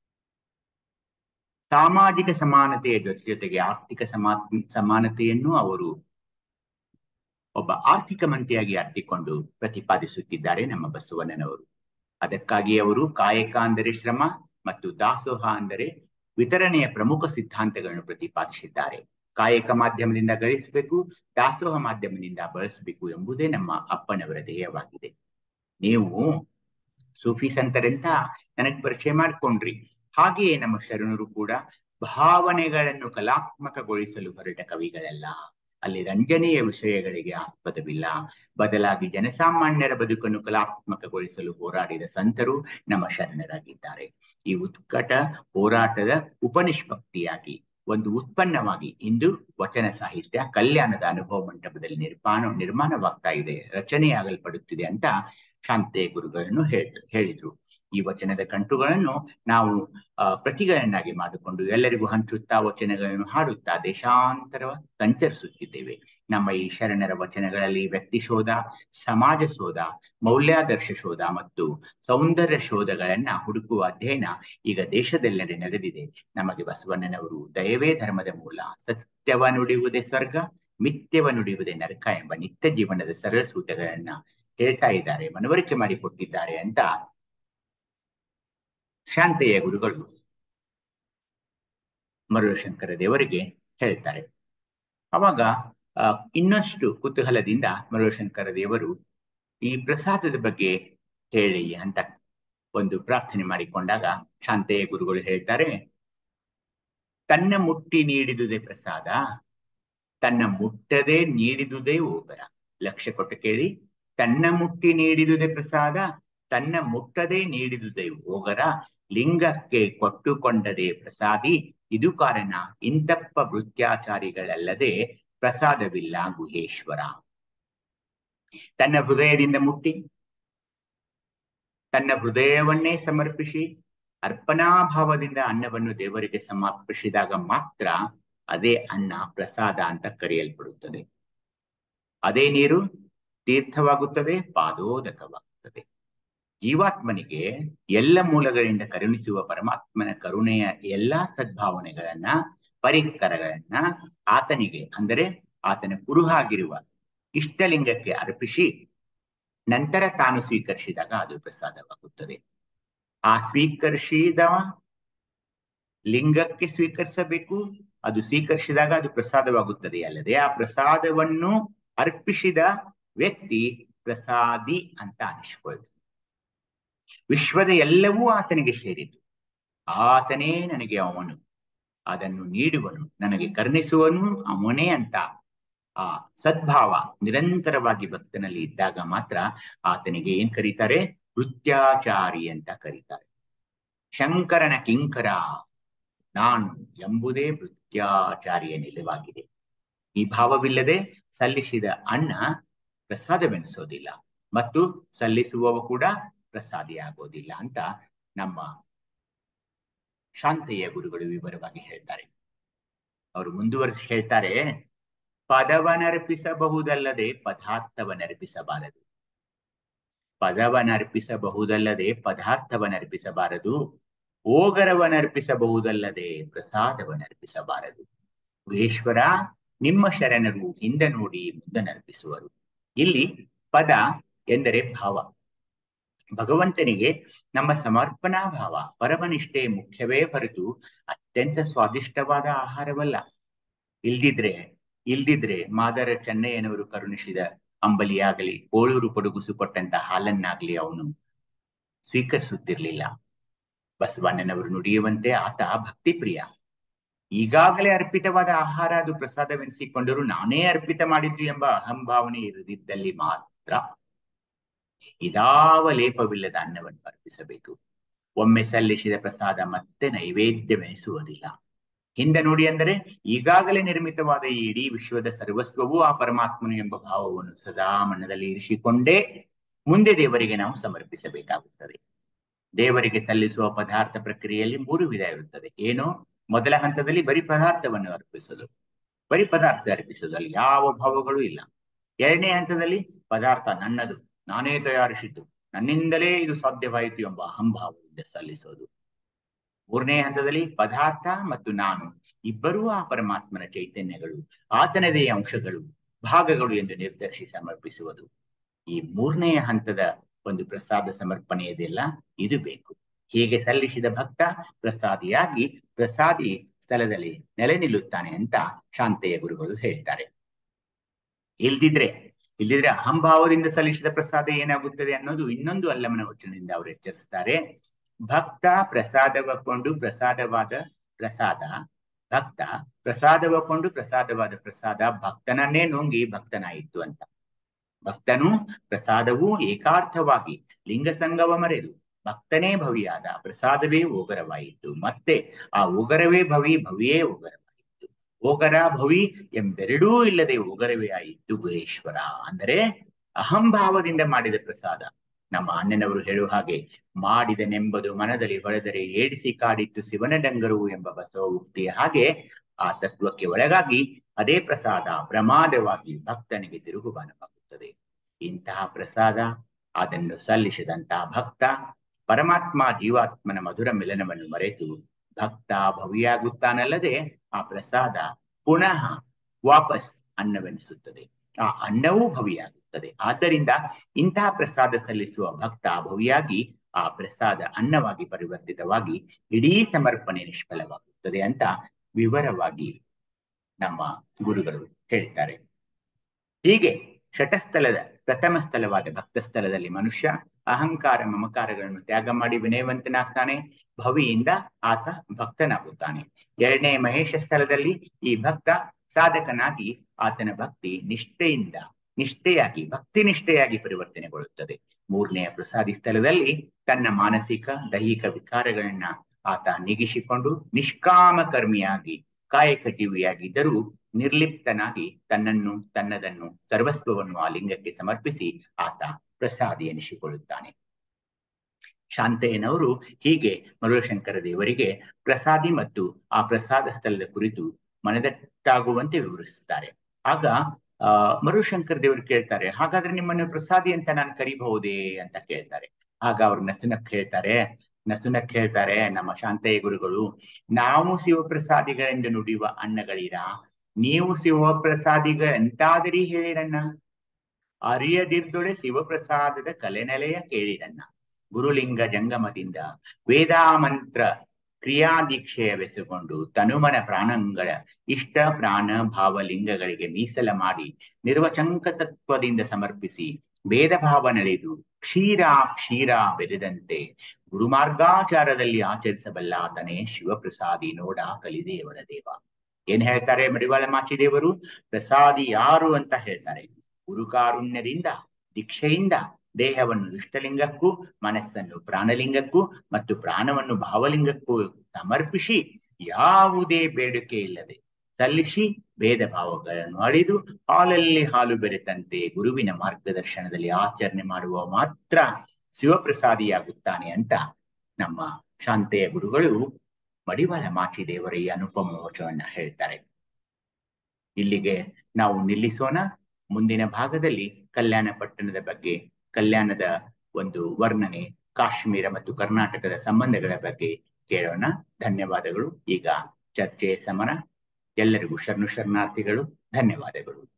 ಸಾಮಾಜಿಕ ಸಮಾನತೆಯ ಜೊತೆ ಜೊತೆಗೆ ಆರ್ಥಿಕ ಸಮಾ ಸಮಾನತೆಯನ್ನು ಅವರು ಒಬ್ಬ ಆರ್ಥಿಕ ಮಂತ್ರಿಯಾಗಿ ಅರ್ಥಿಕೊಂಡು ಪ್ರತಿಪಾದಿಸುತ್ತಿದ್ದಾರೆ ನಮ್ಮ ಬಸವಣ್ಣನವರು ಅದಕ್ಕಾಗಿ ಅವರು ಕಾಯಕ ಅಂದರೆ ಶ್ರಮ ಮತ್ತು ದಾಸೋಹ ಅಂದರೆ ವಿತರಣೆಯ ಪ್ರಮುಖ ಸಿದ್ಧಾಂತಗಳನ್ನು ಪ್ರತಿಪಾದಿಸಿದ್ದಾರೆ ಕಾಯಕ ಮಾಧ್ಯಮದಿಂದ ಗಳಿಸಬೇಕು ದಾಸೋಹ ಮಾಧ್ಯಮದಿಂದ ಬಳಸಬೇಕು ಎಂಬುದೇ ನಮ್ಮ ಅಪ್ಪನವರ ಧ್ಯೇಯವಾಗಿದೆ ನೀವು ಸೂಫಿ ಸಂತರೆಂತ ನನಗ್ ಪರಿಚಯ ಮಾಡ್ಕೊಂಡ್ರಿ ಹಾಗೆಯೇ ನಮ್ಮ ಶರಣರು ಕೂಡ ಭಾವನೆಗಳನ್ನು ಕಲಾತ್ಮಕಗೊಳಿಸಲು ಹೊರಟ ಕವಿಗಳಲ್ಲ ಅಲ್ಲಿ ರಂಜನೆಯ ವಿಷಯಗಳಿಗೆ ಆಸ್ಪದವಿಲ್ಲ ಬದಲಾಗಿ ಜನಸಾಮಾನ್ಯರ ಬದುಕನ್ನು ಕಲಾತ್ಮಕಗೊಳಿಸಲು ಹೋರಾಡಿದ ಸಂತರು ನಮ್ಮ ಶರಣರಾಗಿದ್ದಾರೆ ಈ ಉತ್ಕಟ ಹೋರಾಟದ ಉಪನಿಷ್ಪಕ್ತಿಯಾಗಿ ಒಂದು ಉತ್ಪನ್ನವಾಗಿ ಇಂದು ವಚನ ಸಾಹಿತ್ಯ ಕಲ್ಯಾಣದ ಅನುಭವ ಮಂಟಪದಲ್ಲಿ ನಿರ್ಮಾಣ ನಿರ್ಮಾಣವಾಗ್ತಾ ಇದೆ ರಚನೆಯಾಗಲ್ಪಡುತ್ತಿದೆ ಅಂತ ಶಾಂತೆಯ ಗುರುಗಳನ್ನು ಹೇಳ್ ಹೇಳಿದ್ರು ಈ ವಚನದ ಕಂಟುಗಳನ್ನು ನಾವು ಅಹ್ ಪ್ರತಿಗಳನ್ನಾಗಿ ಮಾಡಿಕೊಂಡು ಎಲ್ಲರಿಗೂ ಹಂಚುತ್ತಾ ವಚನಗಳನ್ನು ಹಾಡುತ್ತಾ ದೇಶಾಂತರ ಸಂಚರಿಸುತ್ತಿದ್ದೇವೆ ನಮ್ಮ ಈ ಶರಣರ ವಚನಗಳಲ್ಲಿ ವ್ಯಕ್ತಿ ಶೋಧ ಸಮಾಜ ಶೋಧ ಮೌಲ್ಯಾದರ್ಶ ಶೋಧ ಮತ್ತು ಸೌಂದರ್ಯ ಶೋಧಗಳನ್ನ ಹುಡುಕುವ ಅಧ್ಯಯನ ಈಗ ದೇಶದೆಲ್ಲೆಡೆ ನಡೆದಿದೆ ನಮಗೆ ಬಸವಣ್ಣನವರು ದಯವೇ ಧರ್ಮದ ಮೂಲ ಸತ್ಯವ ನುಡಿಯುವುದೇ ಸ್ವರ್ಗ ಮಿಥ್ಯವ ನುಡಿಯುವುದೇ ನರಕ ಎಂಬ ನಿತ್ಯ ಜೀವನದ ಸರಳ ಸೂತ್ರಗಳನ್ನ ಹೇಳ್ತಾ ಇದ್ದಾರೆ ಮನವರಿಕೆ ಮಾಡಿಕೊಟ್ಟಿದ್ದಾರೆ ಅಂತ ಶಾಂತೆಯ ಗುರುಗಳು ಮರುಳಶಂಕರ ದೇವರಿಗೆ ಹೇಳ್ತಾರೆ ಅವಾಗ ಇನ್ನಷ್ಟು ಕುತೂಹಲದಿಂದ ಮರುಳಶಂಕರ ದೇವರು ಈ ಪ್ರಸಾದದ ಬಗ್ಗೆ ಹೇಳಿ ಅಂತ ಒಂದು ಪ್ರಾರ್ಥನೆ ಮಾಡಿಕೊಂಡಾಗ ಶಾಂತೆಯ ಗುರುಗಳು ಹೇಳ್ತಾರೆ ತನ್ನ ಮುಟ್ಟಿ ನೀಡಿದುದೇ ಪ್ರಸಾದ ತನ್ನ ಮುಟ್ಟದೆ ನೀಡಿದುದೇ ಓಬರ ಲಕ್ಷ್ಯ ಕೊಟ್ಟು ಕೇಳಿ ತನ್ನ ಮುಟ್ಟಿ ನೀಡಿದುದೇ ಪ್ರಸಾದ ತನ್ನ ಮುಟ್ಟದೆ ನೀಡಿದುದೇ ಓಗರ ಲಿಂಗಕ್ಕೆ ಕೊಟ್ಟುಕೊಂಡದೇ ಪ್ರಸಾದಿ ಇದು ಕಾರಣ ಇಂತಪ್ಪ ಭೃತ್ಯಾಚಾರಿಗಳಲ್ಲದೆ ಪ್ರಸಾದವಿಲ್ಲ ಗುಹೇಶ್ವರ ತನ್ನ ಹೃದಯದಿಂದ ಮುಟ್ಟಿ ತನ್ನ ಹೃದಯವನ್ನೇ ಸಮರ್ಪಿಸಿ ಅರ್ಪಣಾಭಾವದಿಂದ ಅನ್ನವನ್ನು ದೇವರಿಗೆ ಸಮರ್ಪಿಸಿದಾಗ ಮಾತ್ರ ಅದೇ ಅನ್ನ ಪ್ರಸಾದ ಅಂತ ಕರೆಯಲ್ಪಡುತ್ತದೆ ಅದೇ ನೀರು ತೀರ್ಥವಾಗುತ್ತದೆ ಪಾದೋದಕವಾಗುತ್ತದೆ ಜೀವಾತ್ಮನಿಗೆ ಎಲ್ಲ ಮೂಲಗಳಿಂದ ಕರುಣಿಸುವ ಪರಮಾತ್ಮನ ಕರುಣೆಯ ಎಲ್ಲಾ ಸದ್ಭಾವನೆಗಳನ್ನ ಪರಿಕರಗಳನ್ನ ಆತನಿಗೆ ಅಂದರೆ ಆತನ ಕುರುಹಾಗಿರುವ ಇಷ್ಟಲಿಂಗಕ್ಕೆ ಅರ್ಪಿಸಿ ನಂತರ ತಾನು ಸ್ವೀಕರಿಸಿದಾಗ ಅದು ಪ್ರಸಾದವಾಗುತ್ತದೆ ಆ ಸ್ವೀಕರಿಸಿದ ಲಿಂಗಕ್ಕೆ ಸ್ವೀಕರಿಸಬೇಕು ಅದು ಸ್ವೀಕರಿಸಿದಾಗ ಅದು ಪ್ರಸಾದವಾಗುತ್ತದೆ ಅಲ್ಲದೆ ಆ ಪ್ರಸಾದವನ್ನು ಅರ್ಪಿಸಿದ ವ್ಯಕ್ತಿ ಪ್ರಸಾದಿ ಅಂತ ಅನಿಸ್ಕೊಳ್ತು ವಿಶ್ವದ ಎಲ್ಲವೂ ಆತನಿಗೆ ಸೇರಿತು ಆತನೇ ನನಗೆ ಅವನು ಅದನ್ನು ನೀಡುವನು ನನಗೆ ಕರುಣಿಸುವನು ಅವನೇ ಅಂತ ಆ ಸದ್ಭಾವ ನಿರಂತರವಾಗಿ ಭಕ್ತನಲ್ಲಿ ಇದ್ದಾಗ ಮಾತ್ರ ಆತನಿಗೆ ಏನ್ ಕರೀತಾರೆ ವೃತ್ಯಾಚಾರಿ ಅಂತ ಕರೀತಾರೆ ಶಂಕರನ ಕಿಂಕರ ನಾನು ಎಂಬುದೇ ವೃತ್ಯಾಚಾರಿಯ ನಿಲುವಾಗಿದೆ ಈ ಭಾವವಿಲ್ಲದೆ ಸಲ್ಲಿಸಿದ ಅನ್ನ ಪ್ರಸಾದವೆನಿಸೋದಿಲ್ಲ ಮತ್ತು ಸಲ್ಲಿಸುವವ ಕೂಡ ಪ್ರಸಾದಿಯಾಗೋದಿಲ್ಲ ಅಂತ ನಮ್ಮ ಶಾಂತಯ್ಯ ಗುರುಗಳು ವಿವರವಾಗಿ ಹೇಳ್ತಾರೆ ಅವರು ಮುಂದುವರಿಸಿ ಹೇಳ್ತಾರೆ ಪದವನರ್ಪಿಸಬಹುದಲ್ಲದೆ ಪದಾರ್ಥವನರ್ಪಿಸಬಾರದು ಪದವನರ್ಪಿಸಬಹುದಲ್ಲದೆ ಪದಾರ್ಥವನರ್ಪಿಸಬಾರದು ಓಗರವನರ್ಪಿಸಬಹುದಲ್ಲದೆ ಪ್ರಸಾದವನರ್ಪಿಸಬಾರದು ಗುಹೇಶ್ವರ ನಿಮ್ಮ ಶರಣರು ಹಿಂದೆ ನೋಡಿ ಮುಂದನರ್ಪಿಸುವರು ಇಲ್ಲಿ ಪದ ಎಂದರೆ ಭಾವ ಭಗವಂತನಿಗೆ ನಮ್ಮ ಸಮರ್ಪಣಾ ಭಾವ ಪರಮನಿಷ್ಠೆ ಮುಖ್ಯವೇ ಹೊರತು ಅತ್ಯಂತ ಸ್ವಾದಿಷ್ಟವಾದ ಆಹಾರವಲ್ಲ ಇಲ್ದಿದ್ರೆ ಇಲ್ದಿದ್ರೆ ಮಾದರ ಚೆನ್ನಯ್ಯನವರು ಕರುಣಿಸಿದ ಅಂಬಲಿಯಾಗಲಿ ಕೋಳೂರು ಪಡುಗುಸು ಕೊಟ್ಟಂತ ಹಾಲನ್ನಾಗ್ಲಿ ಅವನು ಸ್ವೀಕರಿಸುತ್ತಿರ್ಲಿಲ್ಲ ಬಸವಣ್ಣನವರು ನುಡಿಯುವಂತೆ ಆತ ಭಕ್ತಿ ಪ್ರಿಯ ಈಗಾಗಲೇ ಅರ್ಪಿತವಾದ ಆಹಾರ ಅದು ಪ್ರಸಾದವೆನಿಸಿಕೊಂಡರೂ ನಾನೇ ಅರ್ಪಿತ ಮಾಡಿದ್ದು ಎಂಬ ಅಹಂಭಾವನೆ ಇರದಿದ್ದಲ್ಲಿ ಮಾತ್ರ ಇದಾವ ಲೇಪವಿಲ್ಲದ ಅನ್ನವನ್ನು ಅರ್ಪಿಸಬೇಕು ಒಮ್ಮೆ ಸಲ್ಲಿಸಿದ ಪ್ರಸಾದ ಮತ್ತೆ ನೈವೇದ್ಯವೆನಿಸುವುದಿಲ್ಲ ಹಿಂದೆ ನೋಡಿ ಅಂದರೆ ಈಗಾಗಲೇ ನಿರ್ಮಿತವಾದ ಈ ಇಡೀ ವಿಶ್ವದ ಸರ್ವಸ್ವವೂ ಆ ಪರಮಾತ್ಮನು ಎಂಬ ಭಾವವನ್ನು ಸದಾ ಮನದಲ್ಲಿ ಇರಿಸಿಕೊಂಡೇ ಮುಂದೆ ದೇವರಿಗೆ ನಾವು ಸಮರ್ಪಿಸಬೇಕಾಗುತ್ತದೆ ದೇವರಿಗೆ ಸಲ್ಲಿಸುವ ಪದಾರ್ಥ ಪ್ರಕ್ರಿಯೆಯಲ್ಲಿ ಮೂರು ವಿಧ ಇರುತ್ತದೆ ಏನು ಮೊದಲ ಹಂತದಲ್ಲಿ ಬರೀ ಪದಾರ್ಥವನ್ನು ಅರ್ಪಿಸೋದು ಬರೀ ಪದಾರ್ಥ ಅರ್ಪಿಸೋದು ಅಲ್ಲಿ ಯಾವ ಭಾವಗಳು ಇಲ್ಲ ಎರಡನೇ ಹಂತದಲ್ಲಿ ಪದಾರ್ಥ ನನ್ನದು ನಾನೇ ತಯಾರಿಸಿದ್ದು ನನ್ನಿಂದಲೇ ಇದು ಸಾಧ್ಯವಾಯಿತು ಎಂಬ ಅಹಂಭಾವದಿಂದ ಸಲ್ಲಿಸೋದು ಮೂರನೇ ಹಂತದಲ್ಲಿ ಪದಾರ್ಥ ಮತ್ತು ನಾನು ಇಬ್ಬರೂ ಆ ಪರಮಾತ್ಮನ ಚೈತನ್ಯಗಳು ಆತನದೇ ಅಂಶಗಳು ಭಾಗಗಳು ಎಂದು ನಿರ್ಧರಿಸಿ ಸಮರ್ಪಿಸುವುದು ಈ ಮೂರನೇ ಹಂತದ ಒಂದು ಪ್ರಸಾದ ಸಮರ್ಪಣೆ ಇದೆಯಲ್ಲ ಇದು ಬೇಕು ಹೀಗೆ ಸಲ್ಲಿಸಿದ ಭಕ್ತ ಪ್ರಸಾದಿಯಾಗಿ ಪ್ರಸಾದಿ ಸ್ಥಳದಲ್ಲಿ ನೆಲೆ ನಿಲ್ಲುತ್ತಾನೆ ಅಂತ ಶಾಂತೆಯ ಗುರುಗಳು ಹೇಳ್ತಾರೆ ಇಲ್ದಿದ್ರೆ ಇಲ್ದಿದ್ರೆ ಅಹಂಭಾವದಿಂದ ಸಲ್ಲಿಸಿದ ಪ್ರಸಾದ ಏನಾಗುತ್ತದೆ ಅನ್ನೋದು ಇನ್ನೊಂದು ಅಲ್ಲಮನ ವಚನದಿಂದ ಅವರು ಎಚ್ಚರಿಸ್ತಾರೆ ಭಕ್ತ ಪ್ರಸಾದವಕೊಂಡು ಪ್ರಸಾದವಾದ ಪ್ರಸಾದ ಭಕ್ತ ಪ್ರಸಾದವಕೊಂಡು ಪ್ರಸಾದವಾದ ಪ್ರಸಾದ ಭಕ್ತನನ್ನೇ ನುಂಗಿ ಭಕ್ತನಾಯಿತು ಅಂತ ಭಕ್ತನು ಪ್ರಸಾದವೂ ಏಕಾರ್ಥವಾಗಿ ಲಿಂಗ ಸಂಗವ ಮರೆದು ಭಕ್ತನೇ ಭವಿಯಾದ ಪ್ರಸಾದವೇ ಓಗರವಾಯಿತು ಮತ್ತೆ ಆ ಓಗರವೇ ಭವಿ ಭವಿಯೇ ಓಗರವಾಯಿತು ಓಗರ ಭವಿ ಎಂಬೆರಡೂ ಇಲ್ಲದೆ ಓಗರವೇ ಆಯಿತು ಗುಹೇಶ್ವರ ಅಂದರೆ ಅಹಂಭಾವದಿಂದ ಮಾಡಿದ ಪ್ರಸಾದ ನಮ್ಮ ಅಣ್ಣನವರು ಹೇಳುವ ಹಾಗೆ ಮಾಡಿದನೆಂಬುದು ಮನದಲ್ಲಿ ಹೊಳೆದರೆ ಏಡಿಸಿ ಕಾಡಿತ್ತು ಶಿವನ ಡಂಗರು ಎಂಬ ಬಸವ ಉಕ್ತಿಯ ಹಾಗೆ ಆ ತತ್ವಕ್ಕೆ ಒಳಗಾಗಿ ಅದೇ ಪ್ರಸಾದ ಪ್ರಮಾದವಾಗಿ ಭಕ್ತನಿಗೆ ತಿರುಗುಬಾನವಾಗುತ್ತದೆ ಇಂತಹ ಪ್ರಸಾದ ಅದನ್ನು ಸಲ್ಲಿಸಿದಂತಹ ಭಕ್ತ ಪರಮಾತ್ಮ ಜೀವಾತ್ಮನ ಮಧುರ ಮಿಲನವನ್ನು ಮರೆತು ಭಕ್ತ ಭವಿಯಾಗುತ್ತಾನಲ್ಲದೆ ಆ ಪ್ರಸಾದ ಪುನಃ ವಾಪಸ್ ಅನ್ನವೆನಿಸುತ್ತದೆ ಆ ಅನ್ನವೂ ಭವಿಯಾಗುತ್ತದೆ ಆದ್ದರಿಂದ ಇಂತಹ ಪ್ರಸಾದ ಸಲ್ಲಿಸುವ ಭಕ್ತ ಭವಿಯಾಗಿ ಆ ಪ್ರಸಾದ ಅನ್ನವಾಗಿ ಪರಿವರ್ತಿತವಾಗಿ ಇಡೀ ಸಮರ್ಪಣೆ ನಿಷ್ಫಲವಾಗುತ್ತದೆ ಅಂತ ವಿವರವಾಗಿ ನಮ್ಮ ಗುರುಗಳು ಹೇಳ್ತಾರೆ ಹೀಗೆ ಶಟಸ್ಥಲದ ಪ್ರಥಮ ಸ್ಥಳವಾದ ಭಕ್ತ ಸ್ಥಳದಲ್ಲಿ ಮನುಷ್ಯ ಅಹಂಕಾರ ಮಮಕಾರಗಳನ್ನು ತ್ಯಾಗ ಮಾಡಿ ವಿನಯವಂತನಾಗ್ತಾನೆ ಭವಿಯಿಂದ ಆತ ಭಕ್ತನಾಗುತ್ತಾನೆ ಎರಡನೇ ಮಹೇಶ ಸ್ಥಳದಲ್ಲಿ ಈ ಭಕ್ತ ಸಾಧಕನಾಗಿ ಆತನ ಭಕ್ತಿ ನಿಷ್ಠೆಯಿಂದ ನಿಷ್ಠೆಯಾಗಿ ಭಕ್ತಿ ನಿಷ್ಠೆಯಾಗಿ ಪರಿವರ್ತನೆಗೊಳ್ಳುತ್ತದೆ ಮೂರನೆಯ ಪ್ರಸಾದಿ ಸ್ಥಳದಲ್ಲಿ ತನ್ನ ಮಾನಸಿಕ ದೈಹಿಕ ವಿಕಾರಗಳನ್ನ ಆತ ನಿಗಿಸಿಕೊಂಡು ನಿಷ್ಕಾಮ ಕರ್ಮಿಯಾಗಿ ಕಾಯಕ ಜೀವಿಯಾಗಿದ್ದರೂ ನಿರ್ಲಿಪ್ತನಾಗಿ ತನ್ನನ್ನು ತನ್ನದನ್ನು ಸರ್ವಸ್ವವನ್ನು ಆ ಲಿಂಗಕ್ಕೆ ಸಮರ್ಪಿಸಿ ಆತ ಪ್ರಸಾದಿ ಎನಿಸಿಕೊಳ್ಳುತ್ತಾನೆ ಶಾಂತಯ್ಯನವರು ಹೀಗೆ ಮರುಳಶಂಕರ ದೇವರಿಗೆ ಪ್ರಸಾದಿ ಮತ್ತು ಆ ಪ್ರಸಾದ ಸ್ಥಳದ ಕುರಿತು ಮನದಟ್ಟಾಗುವಂತೆ ವಿವರಿಸುತ್ತಾರೆ ಆಗ ಆ ಮರುಶಂಕರ ದೇವರು ಕೇಳ್ತಾರೆ ಹಾಗಾದ್ರೆ ನಿಮ್ಮನ್ನು ಪ್ರಸಾದಿ ಅಂತ ನಾನು ಕರಿಬಹುದೇ ಅಂತ ಕೇಳ್ತಾರೆ ಆಗ ಅವ್ರು ನಸುನಕ್ ಹೇಳ್ತಾರೆ ನಸುನಕ್ ಹೇಳ್ತಾರೆ ನಮ್ಮ ಶಾಂತಯ್ಯ ಗುರುಗಳು ನಾವು ಶಿವಪ್ರಸಾದಿಗಳೆಂದು ನುಡಿಯುವ ಅನ್ನಗಳಿರ ನೀವು ಶಿವಪ್ರಸಾದಿಗಳೆಂತಾದರಿ ಹೇಳಿರಣ್ಣ ಅರಿಯದಿರ್ದೊಡೆ ಶಿವಪ್ರಸಾದದ ಕಲೆನೆಲೆಯ ಕೇಳಿರಣ್ಣ ಗುರುಲಿಂಗ ಜಂಗಮದಿಂದ ವೇದಾಮಂತ್ರ ಕ್ರಿಯಾದೀಕ್ಷೆಯ ಬೆಸೆಕೊಂಡು ತನುಮನ ಪ್ರಾಣಗಳ ಇಷ್ಟ ಪ್ರಾಣ ಭಾವಲಿಂಗಗಳಿಗೆ ಮೀಸಲ ಮಾಡಿ ನಿರ್ವಚಂಕ ತತ್ವದಿಂದ ಸಮರ್ಪಿಸಿ ಭೇದ ಭಾವ ನಡೆದು ಕ್ಷೀರ ಕ್ಷೀರ ಬೆರೆದಂತೆ ಗುರುಮಾರ್ಗಾಚಾರದಲ್ಲಿ ಆಚರಿಸಬಲ್ಲಾತನೇ ಶಿವಪ್ರಸಾದಿ ನೋಡ ಕಲಿದೇವರ ದೇವ ಏನ್ ಹೇಳ್ತಾರೆ ಮಡಿವಾಳ ಮಾಚಿ ದೇವರು ಪ್ರಸಾದಿ ಯಾರು ಅಂತ ಹೇಳ್ತಾರೆ ಗುರುಕಾರುಣ್ಯದಿಂದ ದೀಕ್ಷೆಯಿಂದ ದೇಹವನ್ನು ದುಷ್ಟಲಿಂಗಕ್ಕೂ ಮನಸ್ಸನ್ನು ಪ್ರಾಣಲಿಂಗಕ್ಕೂ ಮತ್ತು ಪ್ರಾಣವನ್ನು ಭಾವಲಿಂಗಕ್ಕೂ ಸಮರ್ಪಿಸಿ ಯಾವುದೇ ಬೇಡಿಕೆ ಇಲ್ಲದೆ ಸಲ್ಲಿಸಿ ಭೇದ ಭಾವಗಳನ್ನು ಅಳಿದು ಹಾಲಲ್ಲಿ ಹಾಲು ಬೆರೆತಂತೆ ಗುರುವಿನ ಮಾರ್ಗದರ್ಶನದಲ್ಲಿ ಆಚರಣೆ ಮಾಡುವ ಮಾತ್ರ ಶಿವಪ್ರಸಾದಿಯಾಗುತ್ತಾನೆ ಅಂತ ನಮ್ಮ ಶಾಂತೆಯ ಗುರುಗಳು ಮಡಿವಾಳ ಮಾಚಿ ದೇವರ ಈ ಅನುಪಮ ವಚವನ್ನ ಹೇಳ್ತಾರೆ ಇಲ್ಲಿಗೆ ನಾವು ನಿಲ್ಲಿಸೋಣ ಮುಂದಿನ ಭಾಗದಲ್ಲಿ ಕಲ್ಯಾಣ ಪಟ್ಟಣದ ಬಗ್ಗೆ ಕಲ್ಯಾಣದ ಒಂದು ವರ್ಣನೆ ಕಾಶ್ಮೀರ ಮತ್ತು ಕರ್ನಾಟಕದ ಸಂಬಂಧಗಳ ಬಗ್ಗೆ ಕೇಳೋಣ ಧನ್ಯವಾದಗಳು ಈಗ ಚರ್ಚೆ ಸಮರ ಎಲ್ಲರಿಗೂ ಶರಣು ಶರಣಾರ್ಥಿಗಳು ಧನ್ಯವಾದಗಳು